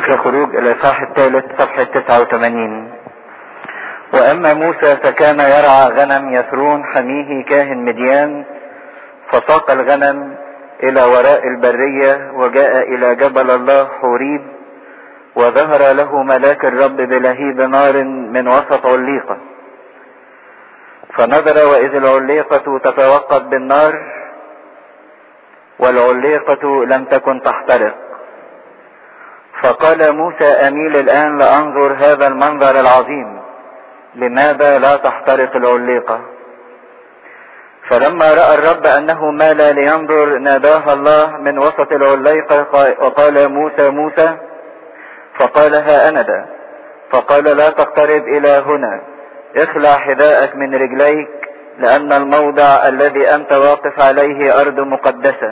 سفر خروج الاصحاح الثالث صفحة 89 واما موسى فكان يرعى غنم يثرون حميه كاهن مديان فساق الغنم الى وراء البرية وجاء الى جبل الله حوريب وظهر له ملاك الرب بلهيب نار من وسط عليقة فنظر واذ العليقة تتوقد بالنار والعليقة لم تكن تحترق فقال موسى اميل الان لانظر هذا المنظر العظيم لماذا لا تحترق العليقة فلما رأى الرب انه مال لينظر ناداه الله من وسط العليقة وقال موسى موسى فقال ها انا ذا فقال لا تقترب الى هنا اخلع حذاءك من رجليك لان الموضع الذي انت واقف عليه ارض مقدسه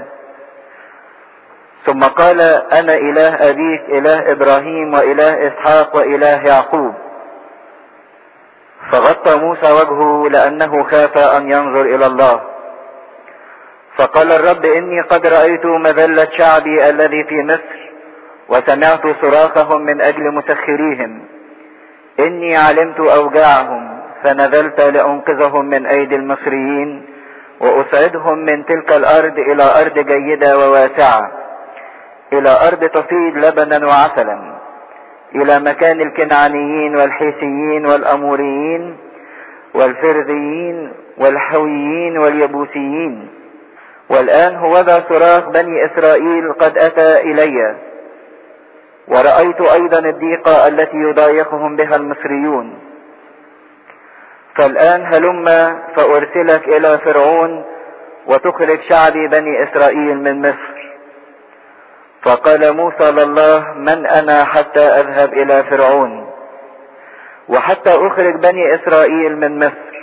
ثم قال انا اله ابيك اله ابراهيم واله اسحاق واله يعقوب فغطى موسى وجهه لانه خاف ان ينظر الى الله فقال الرب اني قد رايت مذله شعبي الذي في مصر وسمعت صراخهم من اجل مسخريهم اني علمت اوجاعهم فنزلت لانقذهم من ايدي المصريين واسعدهم من تلك الارض الى ارض جيده وواسعه الى ارض تفيض لبنا وعسلا الى مكان الكنعانيين والحيثيين والاموريين والفرذيين والحويين واليبوسيين والان هو ذا صراخ بني اسرائيل قد اتى الي ورأيت ايضا الضيقة التي يضايقهم بها المصريون فالان هلم فارسلك الى فرعون وتخرج شعبي بني اسرائيل من مصر فقال موسى لله من انا حتى اذهب الى فرعون وحتى اخرج بني اسرائيل من مصر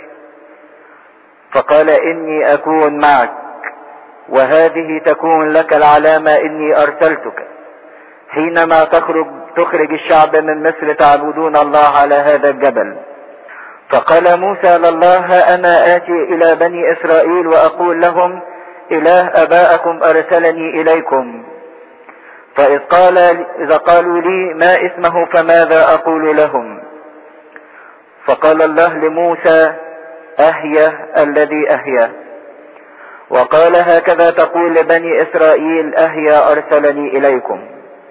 فقال اني اكون معك وهذه تكون لك العلامة اني ارسلتك حينما تخرج تخرج الشعب من مصر تعبدون الله على هذا الجبل فقال موسى لله ها انا اتي الى بني اسرائيل واقول لهم اله اباءكم ارسلني اليكم فإذ قال إذا قالوا لي ما اسمه فماذا أقول لهم فقال الله لموسى أهيا الذي أهيا وقال هكذا تقول لبني إسرائيل أهيا أرسلني إليكم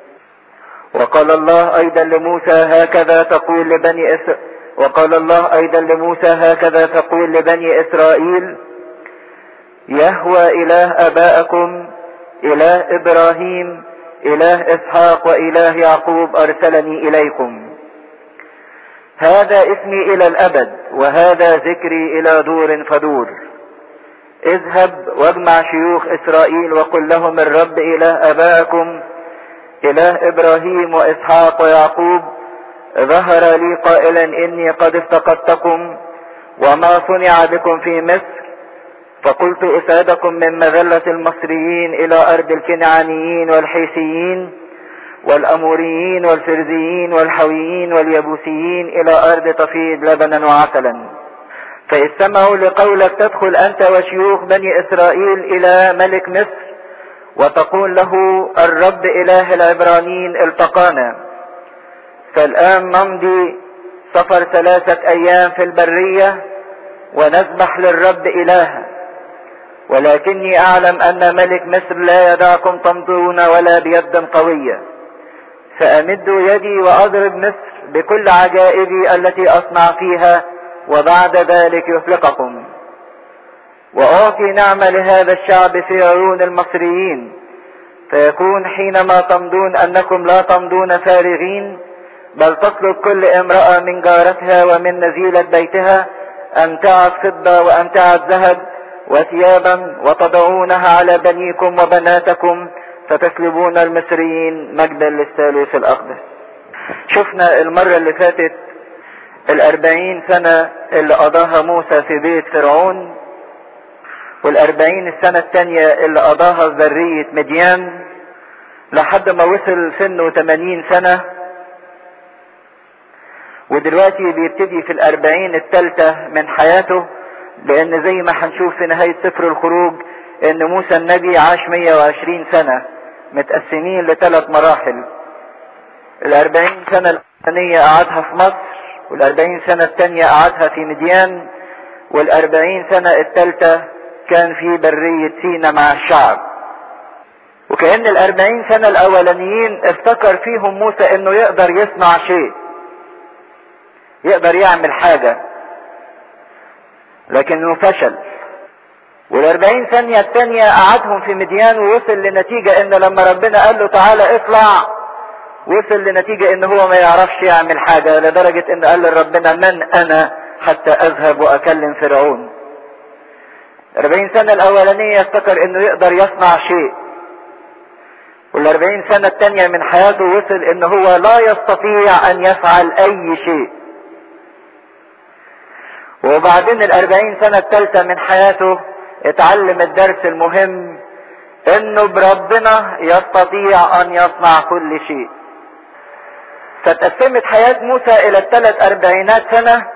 وقال الله أيضا لموسى هكذا تقول لبني إسرائيل وقال الله أيضا لموسى هكذا تقول لبني إسرائيل يهوى إله أبائكم إله إبراهيم إله إسحاق وإله يعقوب أرسلني إليكم هذا اسمي إلى الأبد وهذا ذكري إلى دور فدور اذهب واجمع شيوخ إسرائيل وقل لهم الرب إله أبائكم إله إبراهيم وإسحاق ويعقوب ظهر لي قائلا إني قد افتقدتكم وما صنع بكم في مصر فقلت اسعدكم من مذلة المصريين الى ارض الكنعانيين والحيثيين والاموريين والفرزيين والحويين واليبوسيين الى ارض تفيض لبنا وعسلا فاذ سمعوا لقولك تدخل انت وشيوخ بني اسرائيل الى ملك مصر وتقول له الرب اله العبرانيين التقانا فالان نمضي سفر ثلاثة ايام في البرية ونذبح للرب الها ولكني اعلم ان ملك مصر لا يدعكم تمضون ولا بيد قوية فامد يدي واضرب مصر بكل عجائبي التي اصنع فيها وبعد ذلك يفلقكم واعطي نعمة لهذا الشعب في عيون المصريين فيكون حينما تمضون انكم لا تمضون فارغين بل تطلب كل امرأة من جارتها ومن نزيلة بيتها امتعة فضة وامتعة ذهب وثيابا وتضعونها على بنيكم وبناتكم فتسلبون المصريين مجدا للثالوث الاقدس شفنا المرة اللي فاتت الاربعين سنة اللي قضاها موسى في بيت فرعون والاربعين السنة التانية اللي قضاها في برية مديان لحد ما وصل سنه 80 سنة ودلوقتي بيبتدي في الاربعين التالتة من حياته لان زي ما هنشوف في نهاية سفر الخروج ان موسى النبي عاش 120 سنة متقسمين لثلاث مراحل الاربعين سنة الاولانية قعدها في مصر والاربعين سنة التانية قعدها في مديان والاربعين سنة التالتة كان في برية سينا مع الشعب وكأن الاربعين سنة الاولانيين افتكر فيهم موسى انه يقدر يصنع شيء يقدر يعمل حاجة لكنه فشل والاربعين ثانية التانية قعدهم في مديان ووصل لنتيجة ان لما ربنا قال له تعالى اطلع وصل لنتيجة ان هو ما يعرفش يعمل حاجة لدرجة ان قال لربنا من انا حتى اذهب واكلم فرعون الاربعين سنة الاولانية افتكر انه يقدر يصنع شيء والاربعين سنة التانية من حياته وصل ان هو لا يستطيع ان يفعل اي شيء وبعدين الاربعين سنة التالتة من حياته اتعلم الدرس المهم انه بربنا يستطيع ان يصنع كل شيء فتقسمت حياة موسى الى الثلاث اربعينات سنة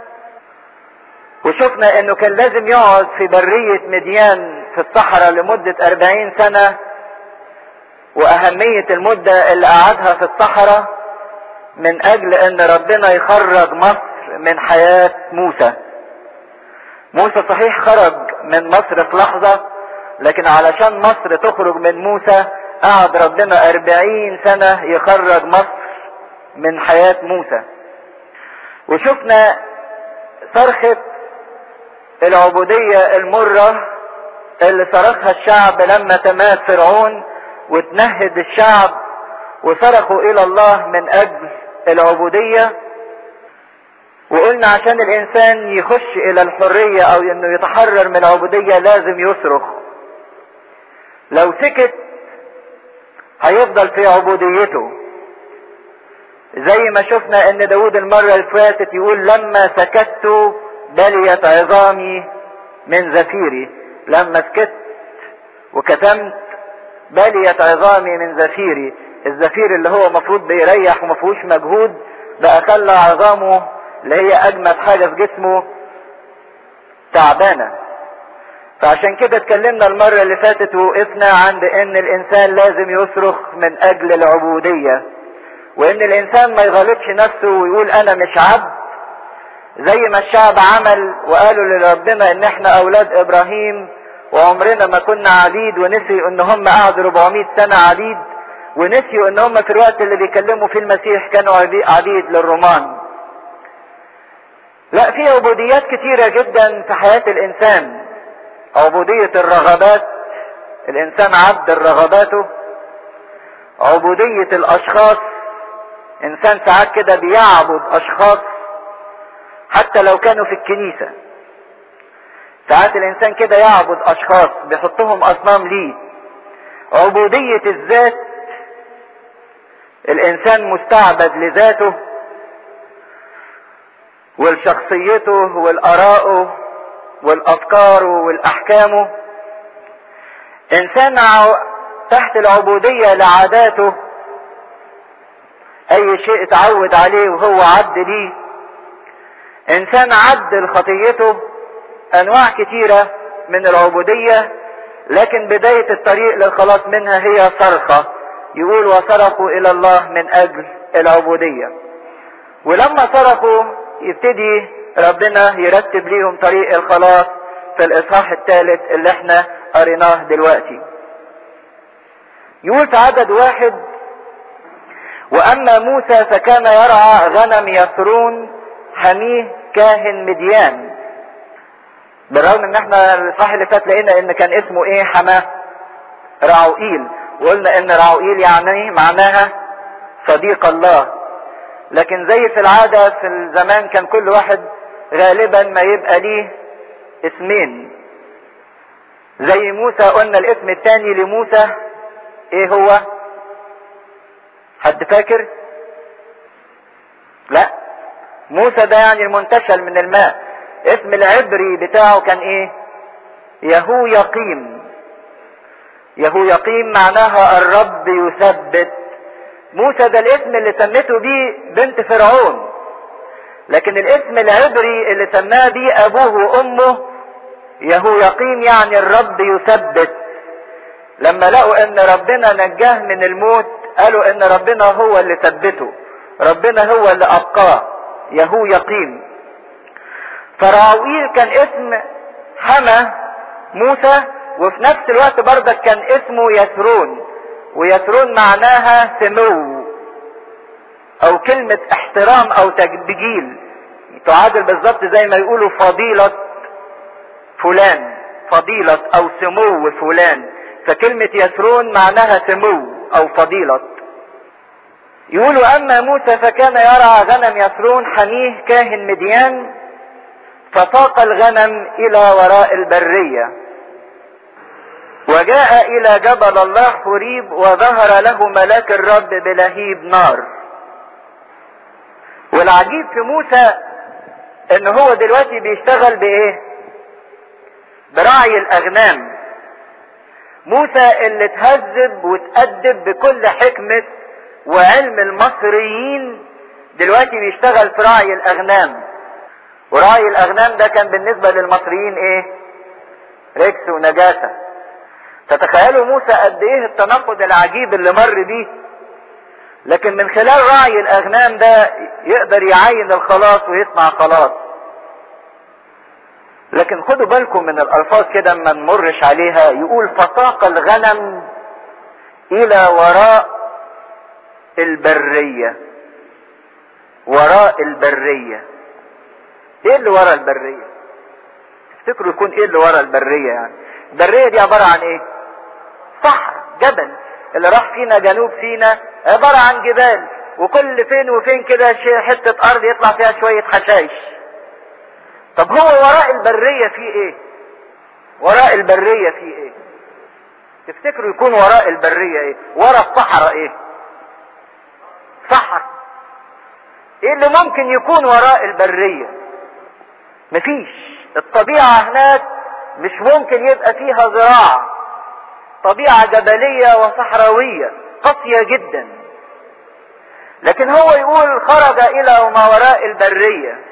وشفنا انه كان لازم يقعد في برية مديان في الصحراء لمدة اربعين سنة واهمية المدة اللي قعدها في الصحراء من اجل ان ربنا يخرج مصر من حياة موسى موسى صحيح خرج من مصر في لحظة لكن علشان مصر تخرج من موسى قعد ربنا اربعين سنة يخرج مصر من حياة موسى وشفنا صرخة العبودية المرة اللي صرخها الشعب لما تمات فرعون وتنهد الشعب وصرخوا الى الله من اجل العبودية وقلنا عشان الانسان يخش الى الحرية او انه يتحرر من العبودية لازم يصرخ لو سكت هيفضل في عبوديته زي ما شفنا ان داود المرة اللي فاتت يقول لما سكت بليت عظامي من زفيري لما سكت وكتمت بليت عظامي من زفيري الزفير اللي هو مفروض بيريح ومفهوش مجهود بقى خلى عظامه اللي هي اجمد حاجة في جسمه تعبانة فعشان كده اتكلمنا المرة اللي فاتت وقفنا عند ان الانسان لازم يصرخ من اجل العبودية وان الانسان ما يغلطش نفسه ويقول انا مش عبد زي ما الشعب عمل وقالوا لربنا ان احنا اولاد ابراهيم وعمرنا ما كنا عبيد ونسيوا ان هم قعدوا 400 سنة عبيد ونسيوا ان هم في الوقت اللي بيكلموا فيه المسيح كانوا عبيد للرومان لا في عبوديات كتيرة جدا في حياة الانسان عبودية الرغبات الانسان عبد رغباته عبودية الاشخاص انسان ساعات كده بيعبد اشخاص حتى لو كانوا في الكنيسة ساعات الانسان كده يعبد اشخاص بيحطهم اصنام ليه عبودية الذات الانسان مستعبد لذاته ولشخصيته والارائه والافكار والاحكامه انسان تحت العبودية لعاداته اي شيء اتعود عليه وهو عبد ليه انسان عبد لخطيته انواع كتيرة من العبودية لكن بداية الطريق للخلاص منها هي صرخة يقول وصرخوا الى الله من اجل العبودية ولما صرخوا يبتدي ربنا يرتب ليهم طريق الخلاص في الاصحاح الثالث اللي احنا قريناه دلوقتي يقول في عدد واحد واما موسى فكان يرعى غنم يسرون حميه كاهن مديان بالرغم ان احنا الاصحاح اللي فات لقينا ان كان اسمه ايه حماه رعوئيل وقلنا ان رعوئيل يعني معناها صديق الله لكن زي في العادة في الزمان كان كل واحد غالبا ما يبقى ليه اسمين زي موسى قلنا الاسم الثاني لموسى ايه هو حد فاكر لا موسى ده يعني المنتشل من الماء اسم العبري بتاعه كان ايه يهو يقيم يهو يقيم معناها الرب يثبت موسى ده الاسم اللي سمته بيه بنت فرعون لكن الاسم العبري اللي سماه بيه ابوه وامه يهو يقيم يعني الرب يثبت لما لقوا ان ربنا نجاه من الموت قالوا ان ربنا هو اللي ثبته ربنا هو اللي ابقاه يهو يقيم فراويل كان اسم حما موسى وفي نفس الوقت برضك كان اسمه يسرون ويسرون معناها سمو او كلمة احترام او تبجيل تعادل بالظبط زي ما يقولوا فضيلة فلان فضيلة او سمو فلان فكلمة يسرون معناها سمو او فضيلة يقولوا اما موسى فكان يرعى غنم يسرون حميه كاهن مديان فساق الغنم الى وراء البرية وجاء الى جبل الله حريب وظهر له ملاك الرب بلهيب نار والعجيب في موسى ان هو دلوقتي بيشتغل بايه برعي الاغنام موسى اللي اتهذب وتأدب بكل حكمة وعلم المصريين دلوقتي بيشتغل في رعي الاغنام ورعي الاغنام ده كان بالنسبة للمصريين ايه ركس ونجاسة تتخيلوا موسى قد ايه التناقض العجيب اللي مر بيه لكن من خلال رعي الاغنام ده يقدر يعين الخلاص ويصنع خلاص لكن خدوا بالكم من الالفاظ كده ما نمرش عليها يقول فساق الغنم الى وراء البرية وراء البرية ايه اللي وراء البرية تفتكروا يكون ايه اللي وراء البرية يعني البرية دي عبارة عن ايه صحراء جبل اللي راح فينا جنوب سينا عبارة عن جبال وكل فين وفين كده حتة ارض يطلع فيها شوية حشائش طب هو وراء البرية في ايه وراء البرية في ايه تفتكروا يكون وراء البرية ايه وراء الصحراء ايه صحراء ايه اللي ممكن يكون وراء البرية مفيش الطبيعة هناك مش ممكن يبقى فيها زراعة طبيعة جبلية وصحراوية قاسية جدا لكن هو يقول خرج الى ما وراء البرية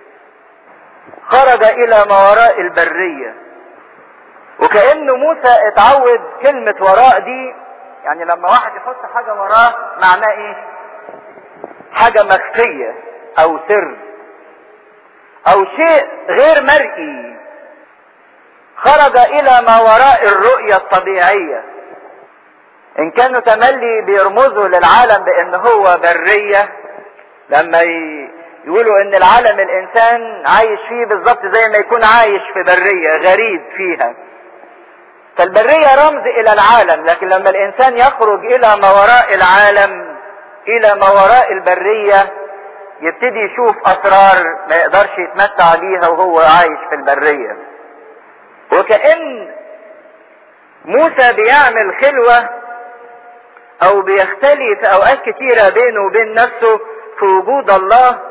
خرج الى ما وراء البرية وكأن موسى اتعود كلمة وراء دي يعني لما واحد يحط حاجة وراه معناه ايه حاجة مخفية او سر او شيء غير مرئي خرج الى ما وراء الرؤية الطبيعية ان كانوا تملي بيرمزوا للعالم بان هو برية لما يقولوا ان العالم الانسان عايش فيه بالظبط زي ما يكون عايش في برية غريب فيها فالبرية رمز الى العالم لكن لما الانسان يخرج الى ما وراء العالم الى ما وراء البرية يبتدي يشوف اسرار ما يقدرش يتمتع بيها وهو عايش في البرية وكأن موسى بيعمل خلوة او بيختلي في اوقات كتيرة بينه وبين نفسه في وجود الله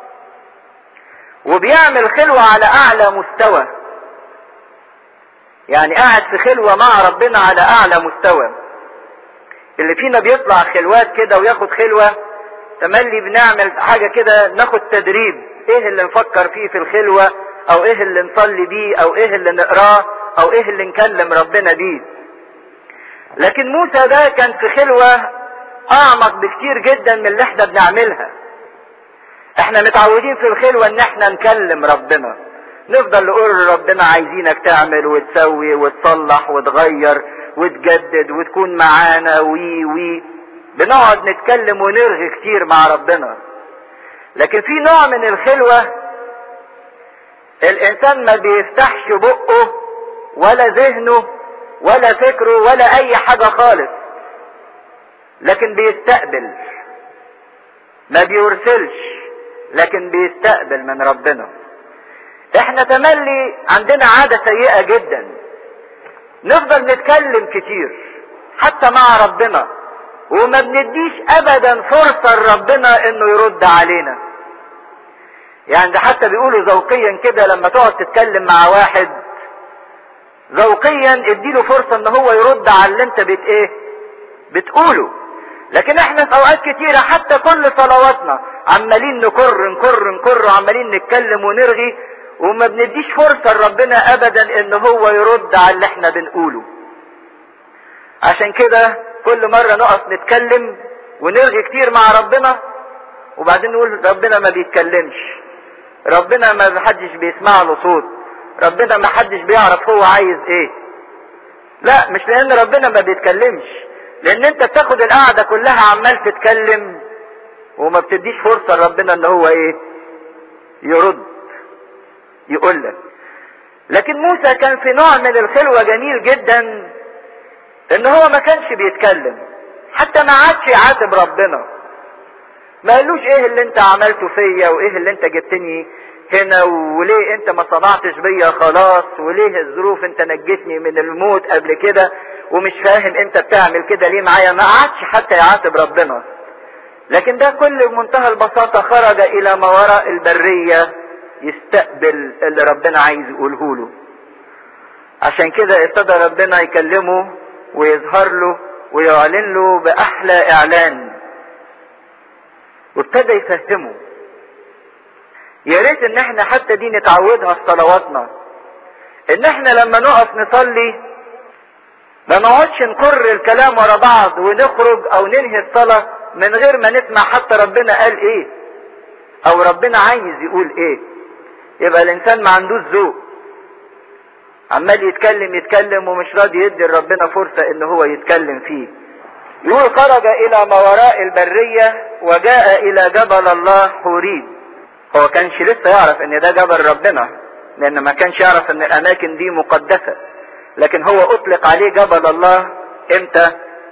وبيعمل خلوة على اعلى مستوى يعني قاعد في خلوة مع ربنا على اعلى مستوى اللي فينا بيطلع خلوات كده وياخد خلوة تملي بنعمل حاجة كده ناخد تدريب ايه اللي نفكر فيه في الخلوة او ايه اللي نصلي بيه او ايه اللي نقراه او ايه اللي نكلم ربنا بيه لكن موسى ده كان في خلوة اعمق بكتير جدا من اللي احنا بنعملها احنا متعودين في الخلوة ان احنا نكلم ربنا نفضل نقول لربنا عايزينك تعمل وتسوي وتصلح وتغير وتجدد وتكون معانا وي وي بنقعد نتكلم ونرغي كتير مع ربنا لكن في نوع من الخلوة الانسان ما بيفتحش بقه ولا ذهنه ولا فكره ولا اي حاجة خالص لكن بيستقبل ما بيرسلش لكن بيستقبل من ربنا احنا تملي عندنا عادة سيئة جدا نفضل نتكلم كتير حتى مع ربنا وما بنديش ابدا فرصة لربنا انه يرد علينا يعني ده حتى بيقولوا ذوقيا كده لما تقعد تتكلم مع واحد ذوقيا اديله فرصة ان هو يرد على اللي انت بت ايه بتقوله لكن احنا في اوقات كتيرة حتى كل صلواتنا عمالين نكر نكر نكر وعمالين نتكلم ونرغي وما بنديش فرصة لربنا ابدا ان هو يرد على اللي احنا بنقوله عشان كده كل مرة نقف نتكلم ونرغي كتير مع ربنا وبعدين نقول ربنا ما بيتكلمش ربنا ما حدش بيسمع له صوت ربنا ما حدش بيعرف هو عايز ايه لا مش لان ربنا ما بيتكلمش لان انت بتاخد القعدة كلها عمال تتكلم وما بتديش فرصة لربنا ان هو ايه يرد يقول لك لكن موسى كان في نوع من الخلوة جميل جدا ان هو ما كانش بيتكلم حتى ما عادش يعاتب ربنا ما قالوش ايه اللي انت عملته فيا وايه اللي انت جبتني هنا وليه انت ما صنعتش بيا خلاص وليه الظروف انت نجتني من الموت قبل كده ومش فاهم انت بتعمل كده ليه معايا ما قعدش حتى يعاتب ربنا لكن ده كل بمنتهى البساطة خرج الى ما وراء البرية يستقبل اللي ربنا عايز يقوله له عشان كده ابتدى ربنا يكلمه ويظهر له ويعلن له باحلى اعلان وابتدى يفهمه يا ريت ان احنا حتى دي نتعودها في صلواتنا ان احنا لما نقف نصلي ما نقعدش نكر الكلام ورا بعض ونخرج او ننهي الصلاة من غير ما نسمع حتى ربنا قال ايه او ربنا عايز يقول ايه يبقى الانسان ما عندوش ذوق عمال يتكلم يتكلم ومش راضي يدي لربنا فرصة ان هو يتكلم فيه يقول خرج الى ما وراء البرية وجاء الى جبل الله حوريب هو كانش لسه يعرف ان ده جبل ربنا لان ما كانش يعرف ان الاماكن دي مقدسة لكن هو اطلق عليه جبل الله امتى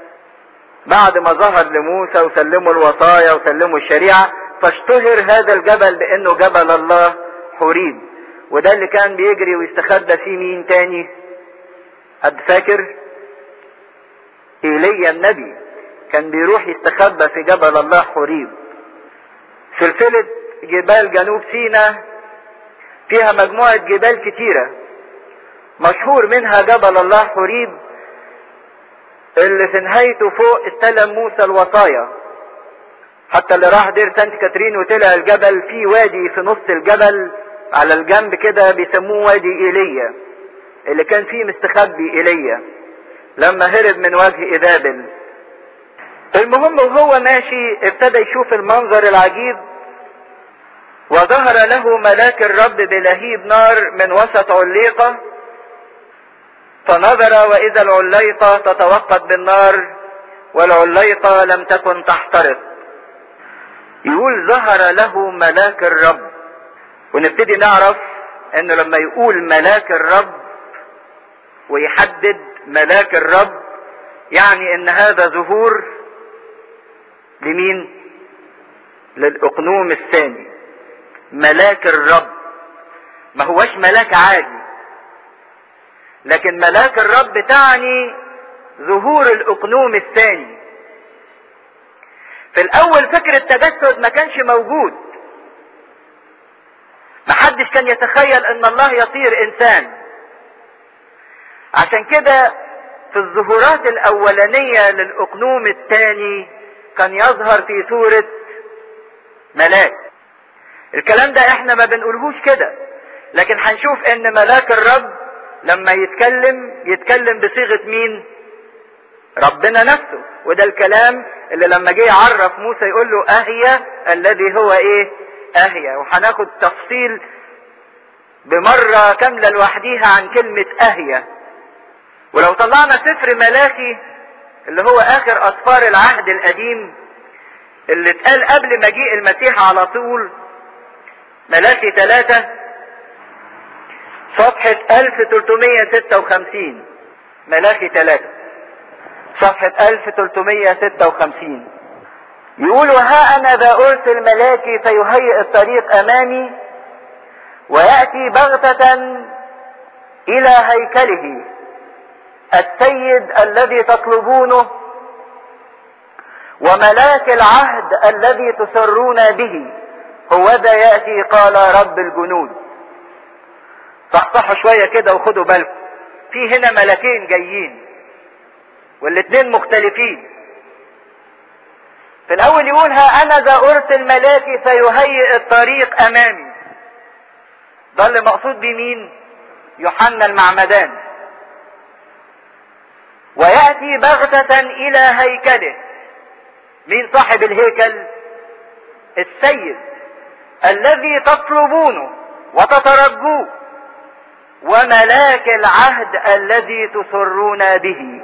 بعد ما ظهر لموسى وسلموا الوصايا وسلموا الشريعة فاشتهر هذا الجبل بانه جبل الله حوريب وده اللي كان بيجري ويستخبى فيه مين تاني حد فاكر ايليا النبي كان بيروح يستخبى في جبل الله حوريب سلسلة جبال جنوب سيناء فيها مجموعة جبال كتيرة مشهور منها جبل الله حوريب اللي في نهايته فوق استلم موسى الوصايا حتى اللي راح دير سانت كاترين وطلع الجبل في وادي في نص الجبل على الجنب كده بيسموه وادي ايليا اللي كان فيه مستخبي ايليا لما هرب من وجه ايزابل المهم وهو ماشي ابتدى يشوف المنظر العجيب وظهر له ملاك الرب بلهيب نار من وسط عليقة فنظر واذا العليقة تتوقد بالنار والعليقة لم تكن تحترق يقول ظهر له ملاك الرب ونبتدي نعرف انه لما يقول ملاك الرب ويحدد ملاك الرب يعني ان هذا ظهور لمين للاقنوم الثاني ملاك الرب ما هوش ملاك عادي لكن ملاك الرب تعني ظهور الاقنوم الثاني في الاول فكر التجسد ما كانش موجود محدش كان يتخيل ان الله يطير انسان عشان كده في الظهورات الاولانية للاقنوم الثاني كان يظهر في صورة ملاك الكلام ده احنا ما بنقولهوش كده لكن هنشوف ان ملاك الرب لما يتكلم يتكلم بصيغة مين ربنا نفسه وده الكلام اللي لما جه يعرف موسى يقول له اهيا الذي هو ايه اهيا وهناخد تفصيل بمرة كاملة لوحديها عن كلمة اهيا ولو طلعنا سفر ملاكي اللي هو اخر اسفار العهد القديم اللي اتقال قبل مجيء المسيح على طول ملاكي ثلاثة صفحة 1356 ملاكي ثلاثة صفحة 1356 يقول ها انا ذا ارسل ملاكي فيهيئ الطريق امامي ويأتي بغتة الى هيكله السيد الذي تطلبونه وملاك العهد الذي تسرون به هو ذا يأتي قال رب الجنود صحصحوا شوية كده وخدوا بالكم في هنا ملكين جايين والاتنين مختلفين في الاول يقول ها انا ذا ارسل ملاكي فيهيئ الطريق امامي ده اللي مقصود بيه مين يوحنا المعمدان ويأتي بغتة إلى هيكله مين صاحب الهيكل السيد الذي تطلبونه وتترجوه وملاك العهد الذي تسرون به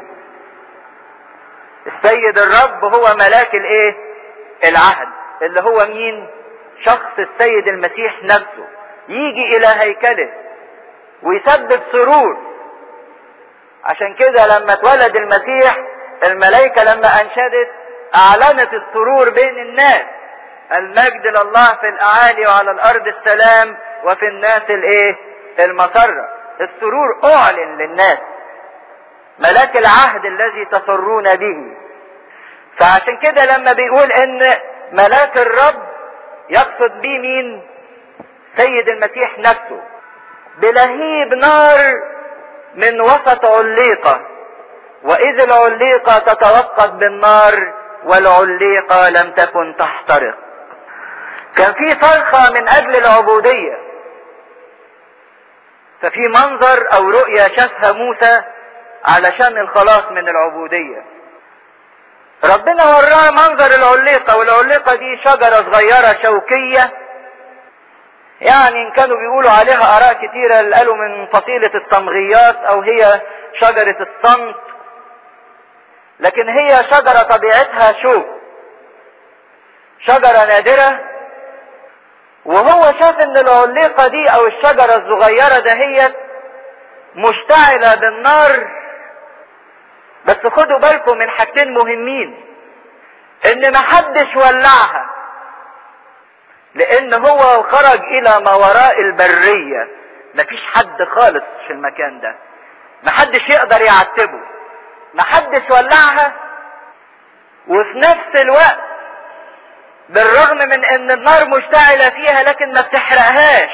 السيد الرب هو ملاك الايه العهد اللي هو مين شخص السيد المسيح نفسه يجي الى هيكله ويسبب سرور عشان كده لما اتولد المسيح الملائكة لما انشدت اعلنت السرور بين الناس المجد لله في الاعالي وعلى الارض السلام وفي الناس الايه المسرة السرور اعلن للناس ملاك العهد الذي تسرون به فعشان كده لما بيقول ان ملاك الرب يقصد به مين سيد المسيح نفسه بلهيب نار من وسط عليقة واذ العليقة تتوقد بالنار والعليقة لم تكن تحترق كان في صرخة من اجل العبودية ففي منظر او رؤية شافها موسى علشان الخلاص من العبودية ربنا وراه منظر العليقة والعليقة دي شجرة صغيرة شوكية يعني ان كانوا بيقولوا عليها اراء كتيرة اللي قالوا من فصيلة الصمغيات او هي شجرة الصمت لكن هي شجرة طبيعتها شوك شجرة نادرة وهو شاف ان العليقة دي او الشجرة الصغيرة دهيت مشتعلة بالنار بس خدوا بالكم من حاجتين مهمين ان محدش ولعها لان هو خرج الى ما وراء البرية مفيش حد خالص في المكان ده محدش يقدر يعتبه محدش ولعها وفي نفس الوقت بالرغم من ان النار مشتعلة فيها لكن ما بتحرقهاش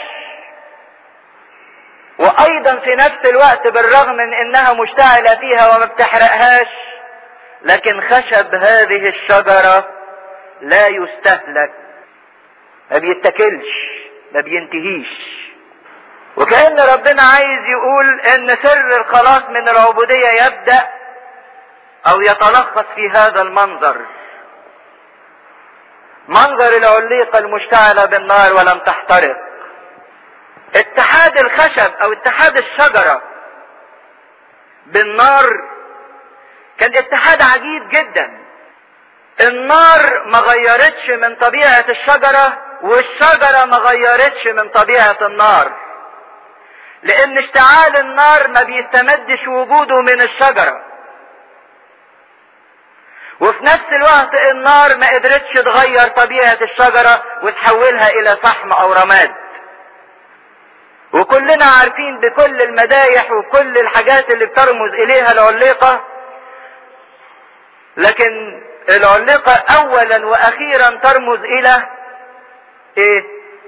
وايضا في نفس الوقت بالرغم من انها مشتعلة فيها وما بتحرقهاش لكن خشب هذه الشجرة لا يستهلك ما بيتكلش ما بينتهيش وكأن ربنا عايز يقول ان سر الخلاص من العبودية يبدأ او يتلخص في هذا المنظر منظر العليقة المشتعلة بالنار ولم تحترق اتحاد الخشب او اتحاد الشجرة بالنار كان اتحاد عجيب جدا النار ما غيرتش من طبيعة الشجرة والشجرة ما غيرتش من طبيعة النار لان اشتعال النار ما بيستمدش وجوده من الشجرة وفي نفس الوقت النار ما قدرتش تغير طبيعة الشجرة وتحولها الى فحم او رماد وكلنا عارفين بكل المدايح وكل الحاجات اللي بترمز اليها العليقة لكن العليقة اولا واخيرا ترمز الى ايه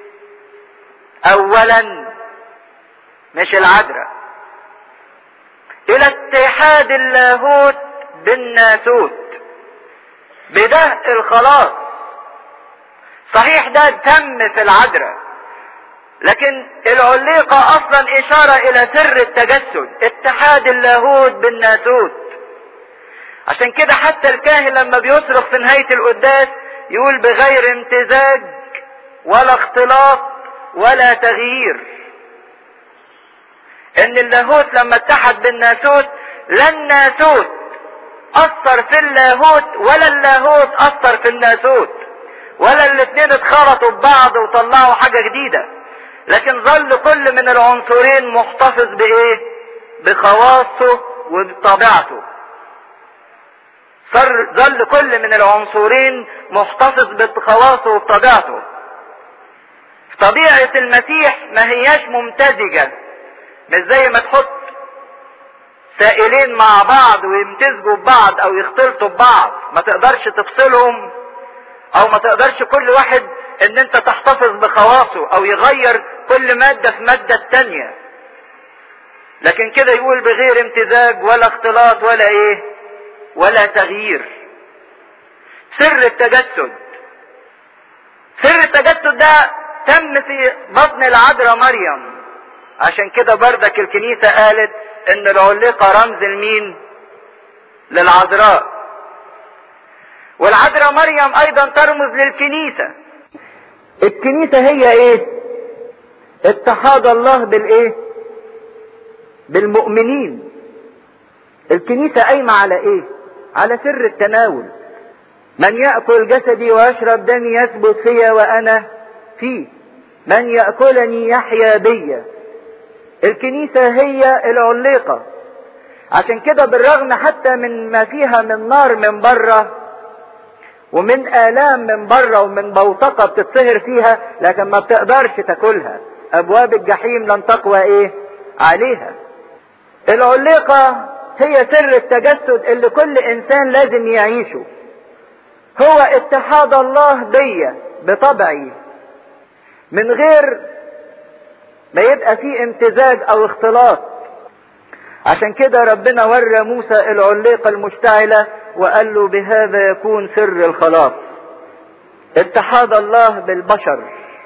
اولا مش العذراء الى اتحاد اللاهوت بالناسوت بده الخلاص صحيح ده تم في العذراء لكن العليقة اصلا اشارة الى سر التجسد اتحاد اللاهوت بالناسوت عشان كده حتى الكاهن لما بيصرخ في نهاية القداس يقول بغير امتزاج ولا اختلاط ولا تغيير ان اللاهوت لما اتحد بالناسوت لا الناسوت اثر في اللاهوت ولا اللاهوت اثر في الناسوت ولا الاثنين اتخلطوا ببعض وطلعوا حاجة جديدة لكن ظل كل من العنصرين محتفظ بايه بخواصه وبطبيعته صار ظل كل من العنصرين محتفظ بخواصه وبطبيعته طبيعة المسيح ما هياش ممتزجة مش زي ما تحط سائلين مع بعض ويمتزجوا ببعض او يختلطوا ببعض ما تقدرش تفصلهم او ما تقدرش كل واحد ان انت تحتفظ بخواصه او يغير كل مادة في مادة التانية لكن كده يقول بغير امتزاج ولا اختلاط ولا ايه ولا تغيير سر التجسد سر التجسد ده تم في بطن العذراء مريم عشان كده بردك الكنيسة قالت ان العليقة رمز لمين للعذراء والعذراء مريم ايضا ترمز للكنيسة الكنيسة هي ايه اتحاد الله بالايه بالمؤمنين الكنيسة قايمة على ايه على سر التناول من يأكل جسدي ويشرب دمي يثبت فيا وانا فيه من يأكلني يحيا بيا الكنيسة هي العليقة عشان كده بالرغم حتى من ما فيها من نار من بره ومن آلام من بره ومن بوتقة بتتسهر فيها لكن ما بتقدرش تاكلها أبواب الجحيم لن تقوى إيه عليها العليقة هي سر التجسد اللي كل إنسان لازم يعيشه هو اتحاد الله بيا بطبعي من غير ما يبقى فيه امتزاج او اختلاط عشان كده ربنا ورى موسى العليقة المشتعلة وقال له بهذا يكون سر الخلاص اتحاد الله بالبشر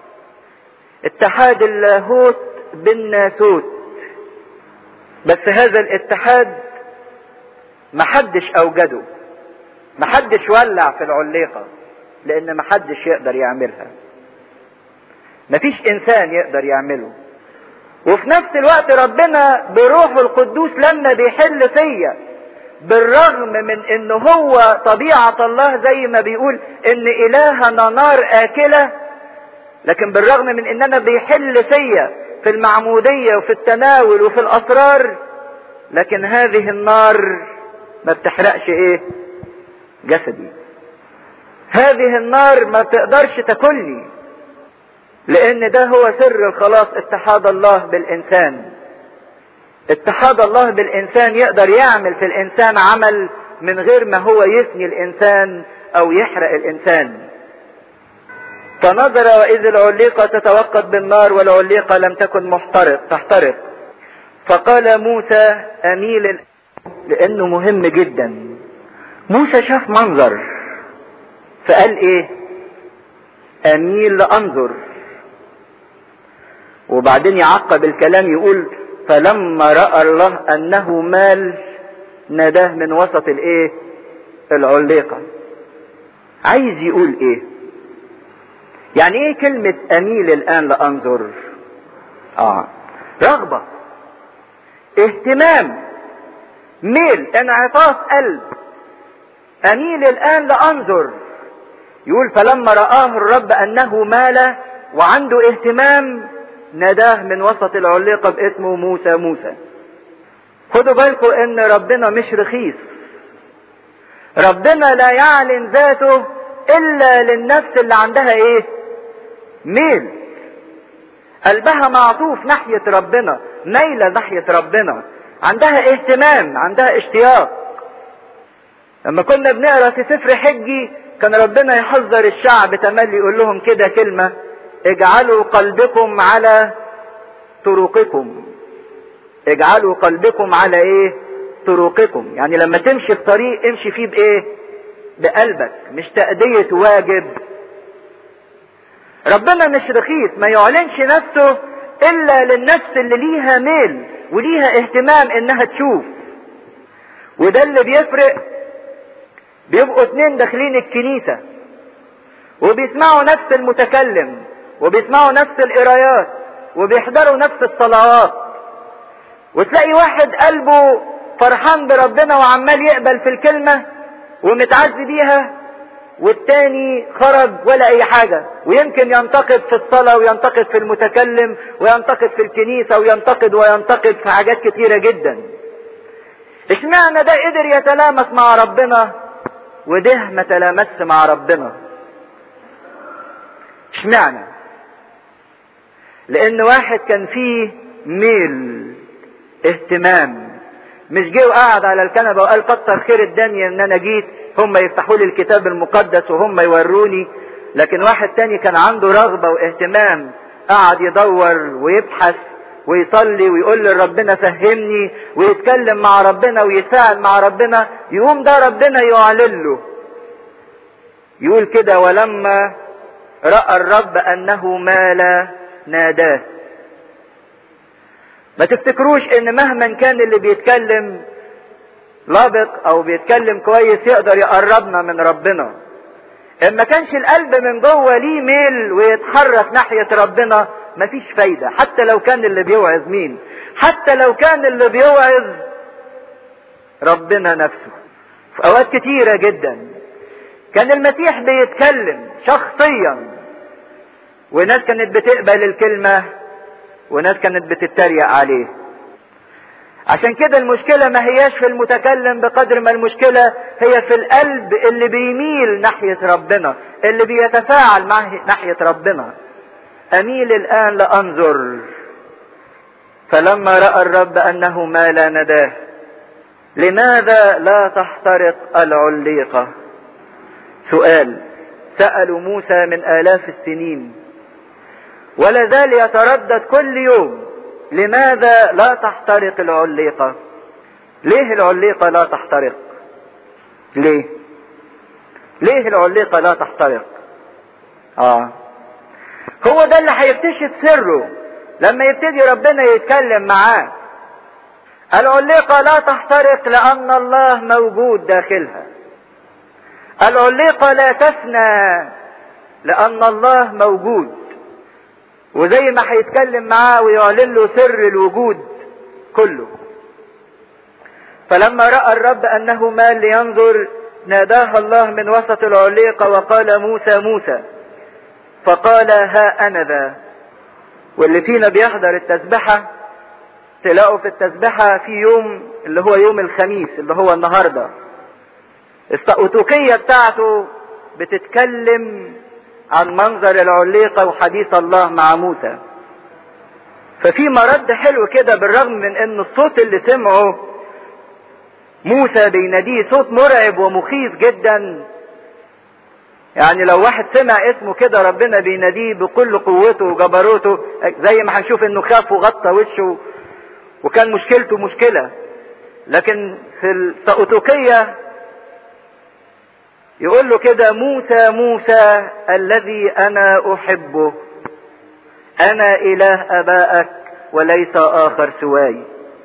اتحاد اللاهوت بالناسوت بس هذا الاتحاد محدش اوجده محدش ولع في العليقة لان محدش يقدر يعملها مفيش انسان يقدر يعمله وفي نفس الوقت ربنا بروحه القدوس لما بيحل فيا بالرغم من ان هو طبيعة الله زي ما بيقول ان الهنا نار اكلة لكن بالرغم من اننا بيحل فيا في المعمودية وفي التناول وفي الاسرار لكن هذه النار ما بتحرقش ايه جسدي هذه النار ما بتقدرش تاكلني لان ده هو سر الخلاص اتحاد الله بالانسان اتحاد الله بالانسان يقدر يعمل في الانسان عمل من غير ما هو يفني الانسان او يحرق الانسان فنظر واذ العليقة تتوقد بالنار والعليقة لم تكن محترق تحترق فقال موسى اميل لانه مهم جدا موسى شاف منظر فقال ايه اميل لانظر وبعدين يعقب الكلام يقول فلما راى الله انه مال ناداه من وسط الايه العليقه عايز يقول ايه يعني ايه كلمه اميل الان لانظر اه رغبه اهتمام ميل انعطاف قلب اميل الان لانظر يقول فلما رآه الرب انه مال وعنده اهتمام ناداه من وسط العليقة باسمه موسى موسى خدوا بالكم ان ربنا مش رخيص ربنا لا يعلن ذاته الا للنفس اللي عندها ايه ميل قلبها معطوف ناحية ربنا ميلة ناحية ربنا عندها اهتمام عندها اشتياق لما كنا بنقرا في سفر حجي كان ربنا يحذر الشعب تملي يقول لهم كده كلمه اجعلوا قلبكم على طرقكم اجعلوا قلبكم على ايه طرقكم يعني لما تمشي في طريق امشي فيه بايه بقلبك مش تأدية واجب ربنا مش رخيص ما يعلنش نفسه الا للنفس اللي ليها ميل وليها اهتمام انها تشوف وده اللي بيفرق بيبقوا اتنين داخلين الكنيسة وبيسمعوا نفس المتكلم وبيسمعوا نفس القرايات وبيحضروا نفس الصلوات وتلاقي واحد قلبه فرحان بربنا وعمال يقبل في الكلمة ومتعزي بيها والتاني خرج ولا اي حاجة ويمكن ينتقد في الصلاة وينتقد في المتكلم وينتقد في الكنيسة وينتقد وينتقد في حاجات كتيرة جدا اشمعنى ده قدر يتلامس مع ربنا وده ما تلامسش مع ربنا اشمعنى لان واحد كان فيه ميل اهتمام مش جه وقعد على الكنبه وقال كتر خير الدنيا ان انا جيت هم يفتحوا لي الكتاب المقدس وهم يوروني لكن واحد تاني كان عنده رغبه واهتمام قعد يدور ويبحث ويصلي ويقول لربنا فهمني ويتكلم مع ربنا ويساعد مع ربنا يقوم ده ربنا يعلن له يقول كده ولما راى الرب انه مال ناداه ما تفتكروش ان مهما كان اللي بيتكلم لابق او بيتكلم كويس يقدر يقربنا من ربنا ان ما كانش القلب من جوه ليه ميل ويتحرك ناحية ربنا مفيش فايدة حتى لو كان اللي بيوعظ مين حتى لو كان اللي بيوعظ ربنا نفسه في اوقات كتيرة جدا كان المسيح بيتكلم شخصيا وناس كانت بتقبل الكلمة وناس كانت بتتريق عليه عشان كده المشكلة ما هياش في المتكلم بقدر ما المشكلة هي في القلب اللي بيميل ناحية ربنا اللي بيتفاعل مع ناحية ربنا أميل الآن لأنظر فلما رأى الرب أنه ما لا نداه لماذا لا تحترق العليقة سؤال سألوا موسى من آلاف السنين ولا زال يتردد كل يوم لماذا لا تحترق العليقة ليه العليقة لا تحترق ليه ليه العليقة لا تحترق اه هو ده اللي هيكتشف سره لما يبتدي ربنا يتكلم معاه العليقة لا تحترق لأن الله موجود داخلها العليقة لا تفنى لأن الله موجود وزي ما هيتكلم معاه ويعلن له سر الوجود كله فلما رأى الرب أنه مال لينظر ناداها الله من وسط العليقة وقال موسى موسى فقال ها أنا ذا واللي فينا بيحضر التسبحة تلاقوا في التسبحة في يوم اللي هو يوم الخميس اللي هو النهاردة السقوطوكية بتاعته بتتكلم عن منظر العليقة وحديث الله مع موسى ففي مرد حلو كده بالرغم من ان الصوت اللي سمعه موسى بيناديه صوت مرعب ومخيف جدا يعني لو واحد سمع اسمه كده ربنا بيناديه بكل قوته وجبروته زي ما هنشوف انه خاف وغطى وشه وكان مشكلته مشكلة لكن في السقوطوكية يقول له كده موسى موسى الذي انا احبه انا اله ابائك وليس اخر سواي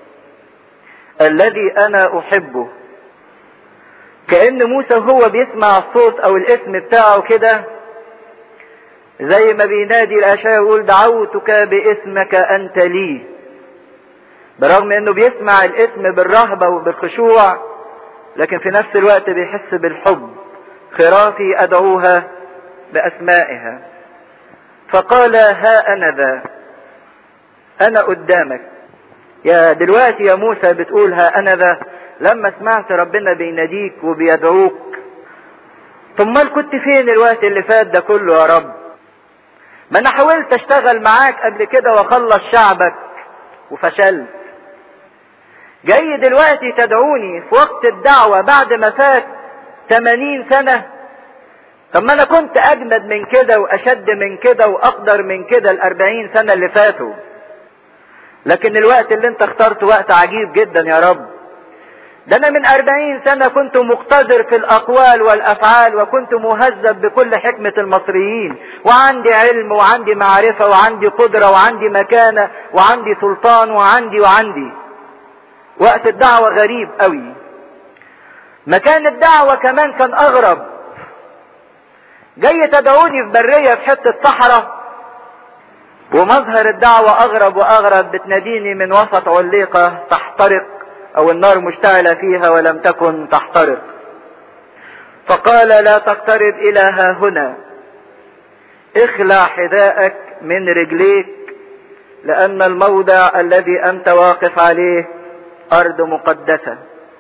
الذي انا احبه كأن موسى وهو بيسمع الصوت او الاسم بتاعه كده زي ما بينادي الاشياء يقول دعوتك باسمك انت لي برغم انه بيسمع الاسم بالرهبة وبالخشوع لكن في نفس الوقت بيحس بالحب خرافي ادعوها باسمائها فقال ها انا ذا انا قدامك يا دلوقتي يا موسى بتقول ها انا ذا لما سمعت ربنا بيناديك وبيدعوك ثم كنت فين الوقت اللي فات ده كله يا رب ما انا حاولت اشتغل معاك قبل كده واخلص شعبك وفشلت جاي دلوقتي تدعوني في وقت الدعوة بعد ما فات 80 سنة طب ما انا كنت اجمد من كده واشد من كده واقدر من كده الاربعين سنة اللي فاتوا لكن الوقت اللي انت اخترته وقت عجيب جدا يا رب ده انا من اربعين سنة كنت مقتدر في الاقوال والافعال وكنت مهذب بكل حكمة المصريين وعندي علم وعندي معرفة وعندي قدرة وعندي مكانة وعندي سلطان وعندي وعندي وقت الدعوة غريب قوي مكان الدعوة كمان كان اغرب جاي تدعوني في برية في حتة صحراء ومظهر الدعوة اغرب واغرب بتناديني من وسط عليقة تحترق او النار مشتعلة فيها ولم تكن تحترق فقال لا تقترب الى ها هنا اخلع حذاءك من رجليك لان الموضع الذي انت واقف عليه ارض مقدسة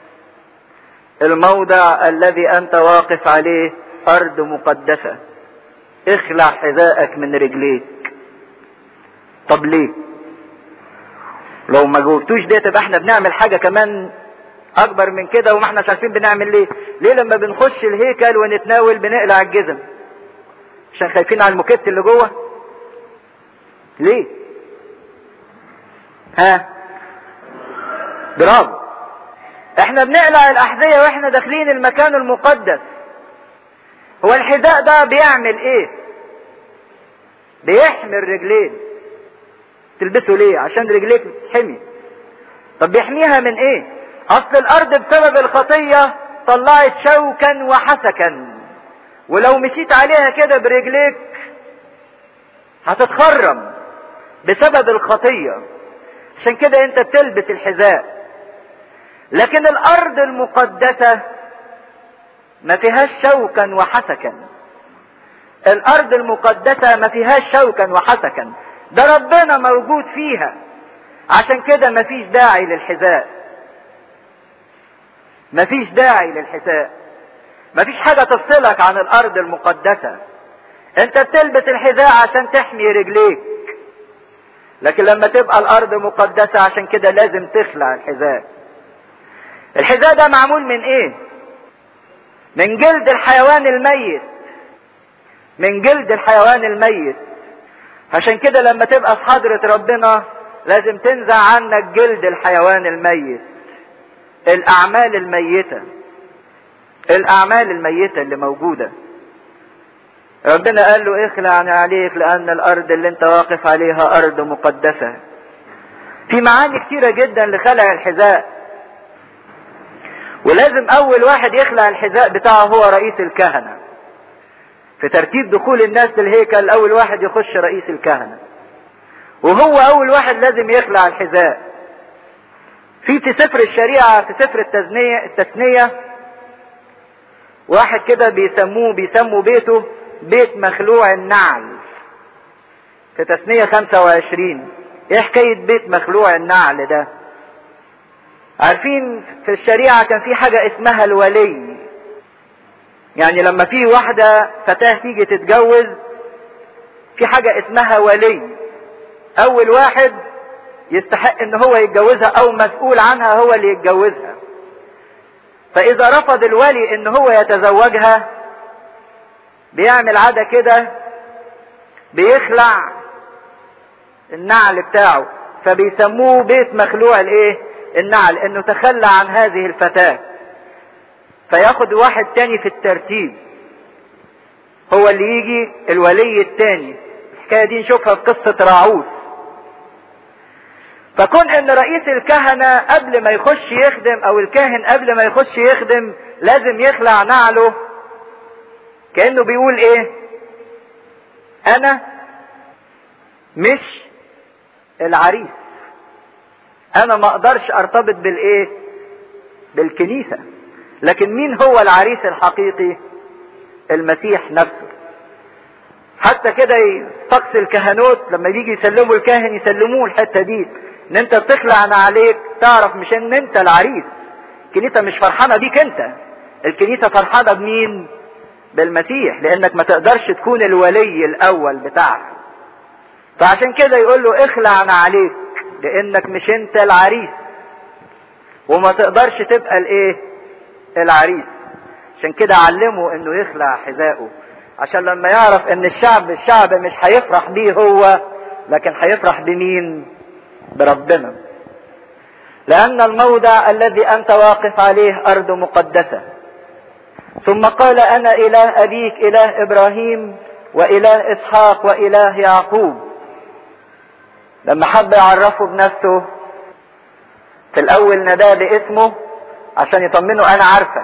الموضع الذي انت واقف عليه ارض مقدسة اخلع حذاءك من رجليك طب ليه لو ما جاوبتوش ده تبقى احنا بنعمل حاجة كمان اكبر من كده وما احنا عارفين بنعمل ليه ليه لما بنخش الهيكل ونتناول بنقلع الجزم عشان خايفين على الموكيت اللي جوه ليه ها برافو احنا بنقلع الاحذية واحنا داخلين المكان المقدس هو الحذاء ده بيعمل ايه بيحمي الرجلين تلبسه ليه عشان رجليك تحمي طب بيحميها من ايه اصل الارض بسبب الخطية طلعت شوكا وحسكا ولو مشيت عليها كده برجليك هتتخرم بسبب الخطية عشان كده انت بتلبس الحذاء لكن الارض المقدسة ما فيهاش شوكا وحسكا الارض المقدسة ما فيهاش شوكا وحسكا ده ربنا موجود فيها عشان كده مفيش داعي للحذاء مفيش داعي للحذاء مفيش حاجة تفصلك عن الارض المقدسة انت بتلبس الحذاء عشان تحمي رجليك لكن لما تبقى الارض مقدسة عشان كده لازم تخلع الحذاء الحذاء ده معمول من ايه من جلد الحيوان الميت من جلد الحيوان الميت عشان كده لما تبقى في حضرة ربنا لازم تنزع عنك جلد الحيوان الميت الاعمال الميتة الاعمال الميتة اللي موجودة ربنا قال له اخلع عن عليك لان الارض اللي انت واقف عليها ارض مقدسة في معاني كتيرة جدا لخلع الحذاء ولازم اول واحد يخلع الحذاء بتاعه هو رئيس الكهنة في ترتيب دخول الناس للهيكل اول واحد يخش رئيس الكهنة وهو اول واحد لازم يخلع الحذاء في في سفر الشريعة في سفر التثنية التثنية واحد كده بيسموه بيسموا بيته بيت مخلوع النعل في تثنية 25 ايه حكاية بيت مخلوع النعل ده عارفين في الشريعة كان في حاجة اسمها الولي يعني لما في واحدة فتاة تيجي تتجوز في حاجة اسمها ولي اول واحد يستحق ان هو يتجوزها او مسؤول عنها هو اللي يتجوزها فاذا رفض الولي ان هو يتزوجها بيعمل عادة كده بيخلع النعل بتاعه فبيسموه بيت مخلوع الايه النعل انه تخلى عن هذه الفتاة فياخد واحد تاني في الترتيب هو اللي يجي الولي التاني الحكاية دي نشوفها في قصة راعوس فكون ان رئيس الكهنة قبل ما يخش يخدم او الكاهن قبل ما يخش يخدم لازم يخلع نعله كأنه بيقول ايه انا مش العريس انا ما اقدرش ارتبط بالايه بالكنيسة لكن مين هو العريس الحقيقي المسيح نفسه حتى كده طقس الكهنوت لما يجي يسلموا الكاهن يسلموه الحتة دي ان انت بتخلع عليك تعرف مش ان انت العريس الكنيسة مش فرحانة بيك انت الكنيسة فرحانة بمين بالمسيح لانك ما تقدرش تكون الولي الاول بتاعها فعشان كده يقول له اخلع عليك لانك مش انت العريس وما تقدرش تبقى الايه العريس عشان كده علمه انه يخلع حذائه عشان لما يعرف ان الشعب الشعب مش هيفرح بيه هو لكن هيفرح بمين بربنا لان الموضع الذي انت واقف عليه ارض مقدسه ثم قال انا اله ابيك اله ابراهيم واله اسحاق واله يعقوب لما حب يعرفه بنفسه في الاول ناداه باسمه عشان يطمنه انا عارفك